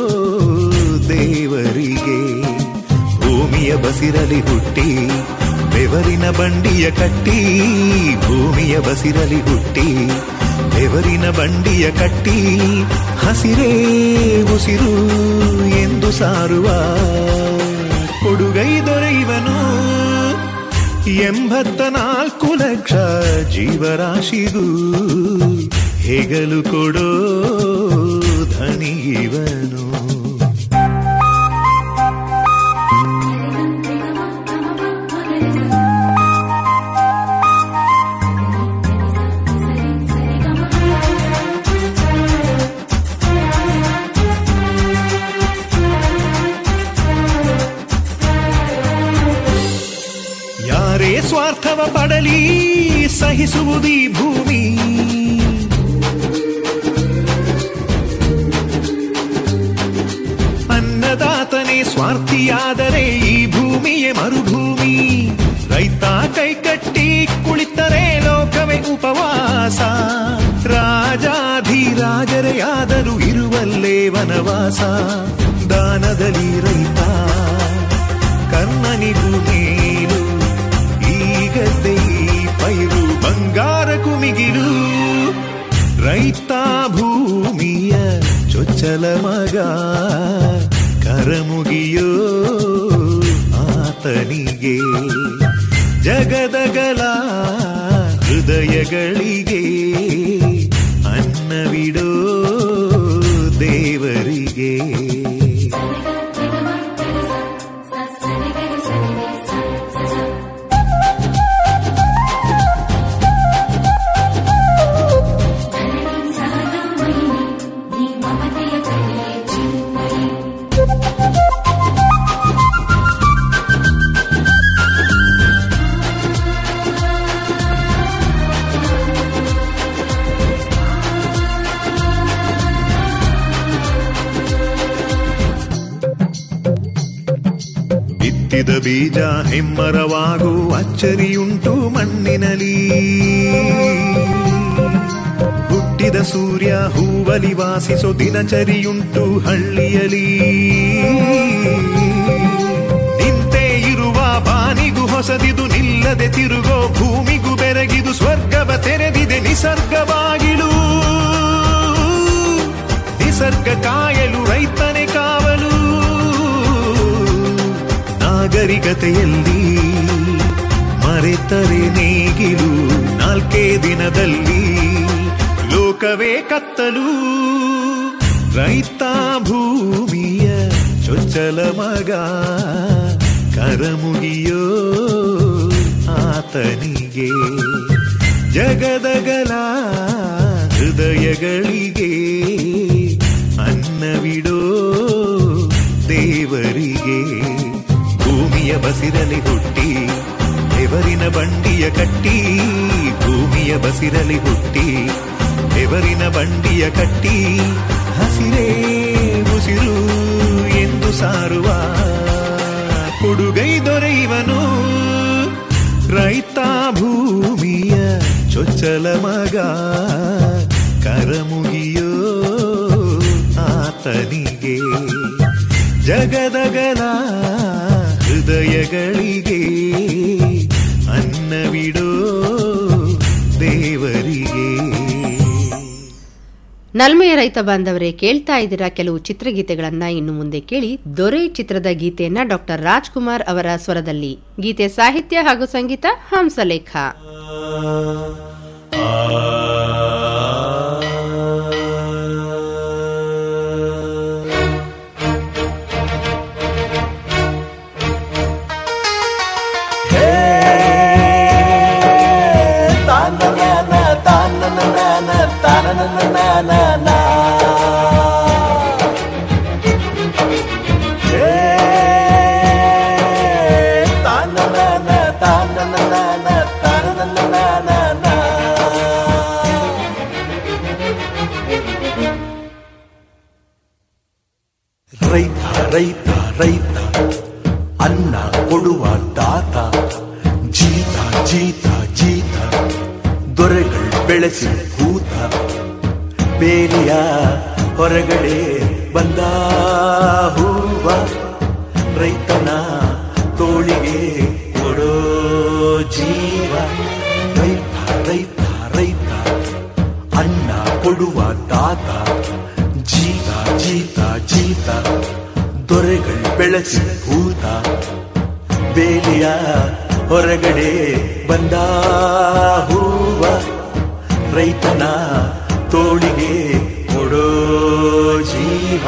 ದೇವರಿಗೆ ಭೂಮಿಯ ಬಸಿರಲಿ ಹುಟ್ಟಿ ಬೆವರಿನ ಬಂಡಿಯ ಕಟ್ಟಿ ಭೂಮಿಯ ಬಸಿರಲಿ ಹುಟ್ಟಿ ಬೆವರಿನ ಬಂಡಿಯ ಕಟ್ಟಿ ಹಸಿರೇ ಉಸಿರು ಎಂದು ಸಾರುವ ಕೊಡುಗೈ ದೊರೆಯುವನು ಎಂಬತ್ತ ನಾಲ್ಕು ಲಕ್ಷ ಜೀವರಾಶಿಗೂ ಹೆಗಲು ಕೊಡೋ ಧನಿಯವನು ಯಾರೇ ಸ್ವಾರ್ಥವ ಪಡಲಿ ಸಹಿಸುವುದೀ ಭೂಮಿ ಅನ್ನದಾತನೇ ಸ್ವಾರ್ಥಿಯಾದರೆ ಈ ಭೂಮಿಯೇ ಮರುಭೂಮಿ ರೈತ ಕೈಕಟ್ಟಿ ಕುಳಿತರೆ ಲೋಕವೇ ಉಪವಾಸ ರಾಜಾಧಿರಾಜರೇ ಆದರೂ ಇರುವಲ್ಲೇ ವನವಾಸ ದಾನದಲ್ಲಿ ರೈತ ಕರ್ಣನಿಗೂ ಮೇಲು ಈಗದ್ದೇ ಪೈರು ಬಂಗಾರ ಕುಮಿಗಿಲು ರೈತ ಭೂಮಿಯ ಚೊಚ್ಚಲ ಮಗ ಕರಮುಗಿಯೋ ಆತನಿಗೆ ಜಗದಗಲ ಹೃದಯಗಳಿಗೆ ಅನ್ನವಿಡೋ ದೇವರಿಗೆ ಬಿತ್ತಿದ ಬೀಜ ಹೆಮ್ಮರವಾಗೋ ಅಚ್ಚರಿಯುಂಟು ಮಣ್ಣಿನಲಿ ಹುಟ್ಟಿದ ಸೂರ್ಯ ಹೂವಲಿ ವಾಸಿಸೋ ದಿನಚರಿಯುಂಟು ಹಳ್ಳಿಯಲಿ ನಿಂತೇ ಇರುವ ಬಾನಿಗೂ ಹೊಸದಿದು ನಿಲ್ಲದೆ ತಿರುಗೋ ಭೂಮಿಗೂ ಬೆರಗಿದು ಸ್ವರ್ಗವ ತೆರೆದಿದೆ ನಿಸರ್ಗವಾಗಿಳು ನಿಸರ್ಗ ಕಾಯಲು ರೈತನೇ ಕಾವಲು ನಾಗರಿಕತೆಯಲ್ಲಿ ಮರೆತರೆ ನೇಗಿಲು ನಾಲ್ಕೇ ದಿನದಲ್ಲಿ ಲೋಕವೇ ಕತ್ತಲು ರೈತ ಭೂಮಿಯ ಚೊಚ್ಚಲ ಮಗ ಕರಮುಗಿಯೋ ಆತನಿಗೆ ಜಗದಗಲ ಹೃದಯಗಳಿಗೆ ಅನ್ನವಿಡೋ ದೇವರಿಗೆ ಭೂಮಿಯ ಬಸಿರಲಿ ಹುಟ್ಟಿ ಬೆವರಿನ ಬಂಡಿಯ ಕಟ್ಟಿ ಭೂಮಿಯ ಬಸಿರಲಿ ಹುಟ್ಟಿ ಬೆವರಿನ ಬಂಡಿಯ ಕಟ್ಟಿ ಹಸಿರೇ ಉಸಿರು ಎಂದು ಸಾರುವ ಕೊಡುಗೈ ದೊರೆಯುವನು ರೈತ ಭೂಮಿಯ ಚೊಚ್ಚಲ ಮಗ ಕರಮುಗಿಯೋ ಆತನಿಗೆ ಜಗದಗಲ ಹೃದಯಗಳಿಗೆ ಅನ್ನವಿಡೋ ದೇವರಿಗೆ ನಲ್ಮೆಯ ರೈತ ಬಾಂಧವರೇ ಕೇಳ್ತಾ ಇದ್ದೀರಾ ಕೆಲವು ಚಿತ್ರಗೀತೆಗಳನ್ನ ಇನ್ನು ಮುಂದೆ ಕೇಳಿ ದೊರೆ ಚಿತ್ರದ ಗೀತೆಯನ್ನ ಡಾಕ್ಟರ್ ರಾಜ್ಕುಮಾರ್ ಅವರ ಸ್ವರದಲ್ಲಿ ಗೀತೆ ಸಾಹಿತ್ಯ ಹಾಗೂ ಸಂಗೀತ ಹಂಸಲೇಖ ರೈತ ರೈತ ರೈತ ಅನ್ನ ಕೊಡುವ ದಾತ ಜೀತ ಜೀತ ಜೀತ ದೊರೆಗಳು ಬೆಳೆಸಿ ಭೂತ ಬೇಲಿಯ ಹೊರಗಡೆ ಬಂದ ಹೂವ ರೈತನ ತೋಳಿಗೆ ಕೊಡೋ ಜೀವ ರೈತ ರೈತ ರೈತ ಅನ್ನ ಕೊಡುವ ದಾತ ಜೀತ ಜೀತ ಜೀತ ದೊರೆಗಳು ಬೆಳೆಸಿ ಭೂತ ಬೇಲಿಯ ಹೊರಗಡೆ ಬಂದ ಹೂವ ರೈತನ ತೋಳಿಗೆ ಕೊಡೋ ಜೀವ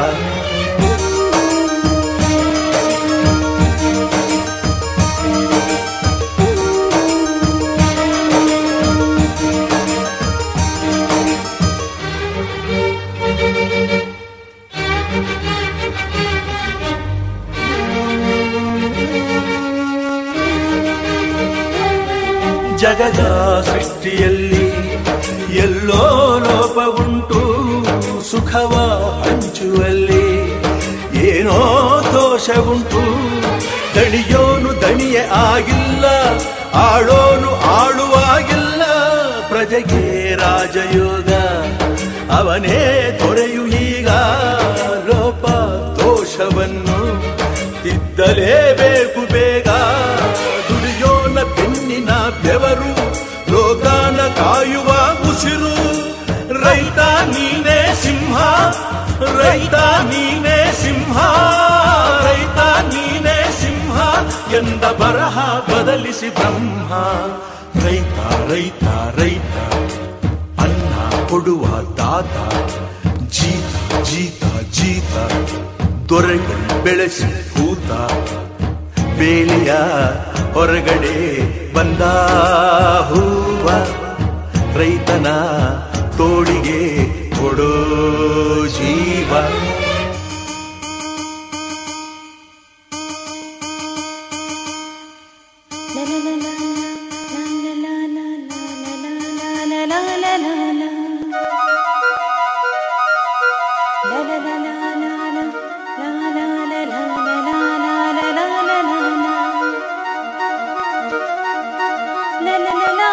ಜಗದ ಸೃಷ್ಟಿಯಲ್ಲಿ ಎಲ್ಲೋ ಲೋಪವುಂಟು ಸುಖವ ಹಂಚುವಲ್ಲಿ ಏನೋ ದೋಷವುಂಟು ದಣಿಯೋನು ದಣಿಯೇ ಆಗಿಲ್ಲ ಆಳೋನು ಆಳುವಾಗಿಲ್ಲ ಪ್ರಜೆಗೆ ರಾಜಯೋಗ ಅವನೇ ದೊರೆಯು ಈಗ ಲೋಪ ದೋಷವನ್ನು ತಿದ್ದಲೇಬೇಕು ಬೇಗ ದುಡಿಯೋನ ಬೆನ್ನಿನ ಬೆವರು ಲೋಕಾನ ಕಾಯುವ ಉಸಿರು ರೈತ ನೀನೇ ಸಿಂಹ ರೈತ ನೀನೇ ಸಿಂಹ ರೈತ ನೀನೇ ಸಿಂಹ ಎಂದ ಬರಹ ಬದಲಿಸಿ ಬ್ರಹ್ಮ ರೈತ ರೈತ ರೈತ ಅನ್ನ ಕೊಡುವ ದಾತ ಜೀತ ಜೀತ ಜೀತ ದೊರೆಗಳು ಬೆಳೆಸಿ ಭೂತ ಬೇಲಿಯ ಹೊರಗಡೆ ಬಂದ ಹೂವ ರೈತನ ತೋಳಿಗೆ ಕೊಡೋ ಜೀವ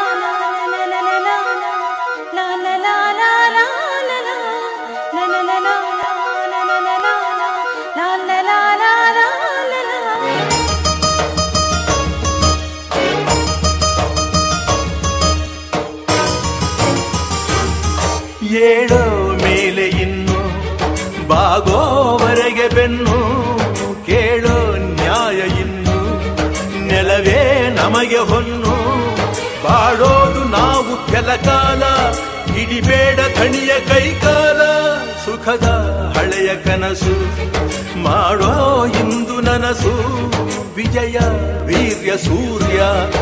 ಏಳೋ ಮೇಲೆ ಇನ್ನು ಬಾಗೋವರೆಗೆ ಬೆನ್ನು ಕೇಳೋ ನ್ಯಾಯ ಇನ್ನು ನೆಲವೇ ನಮಗೆ ಹೊನ್ನು ಬಾಳೋದು ನಾವು ಕೆಲ ಕಾಲ ಹಿಡಿಬೇಡ ತಣಿಯ ಕೈಕಾಲ ಸುಖದ ಹಳೆಯ ಕನಸು ಮಾಡೋ ಇಂದು ನನಸು ವಿಜಯ ವೀರ್ಯ ಸೂರ್ಯ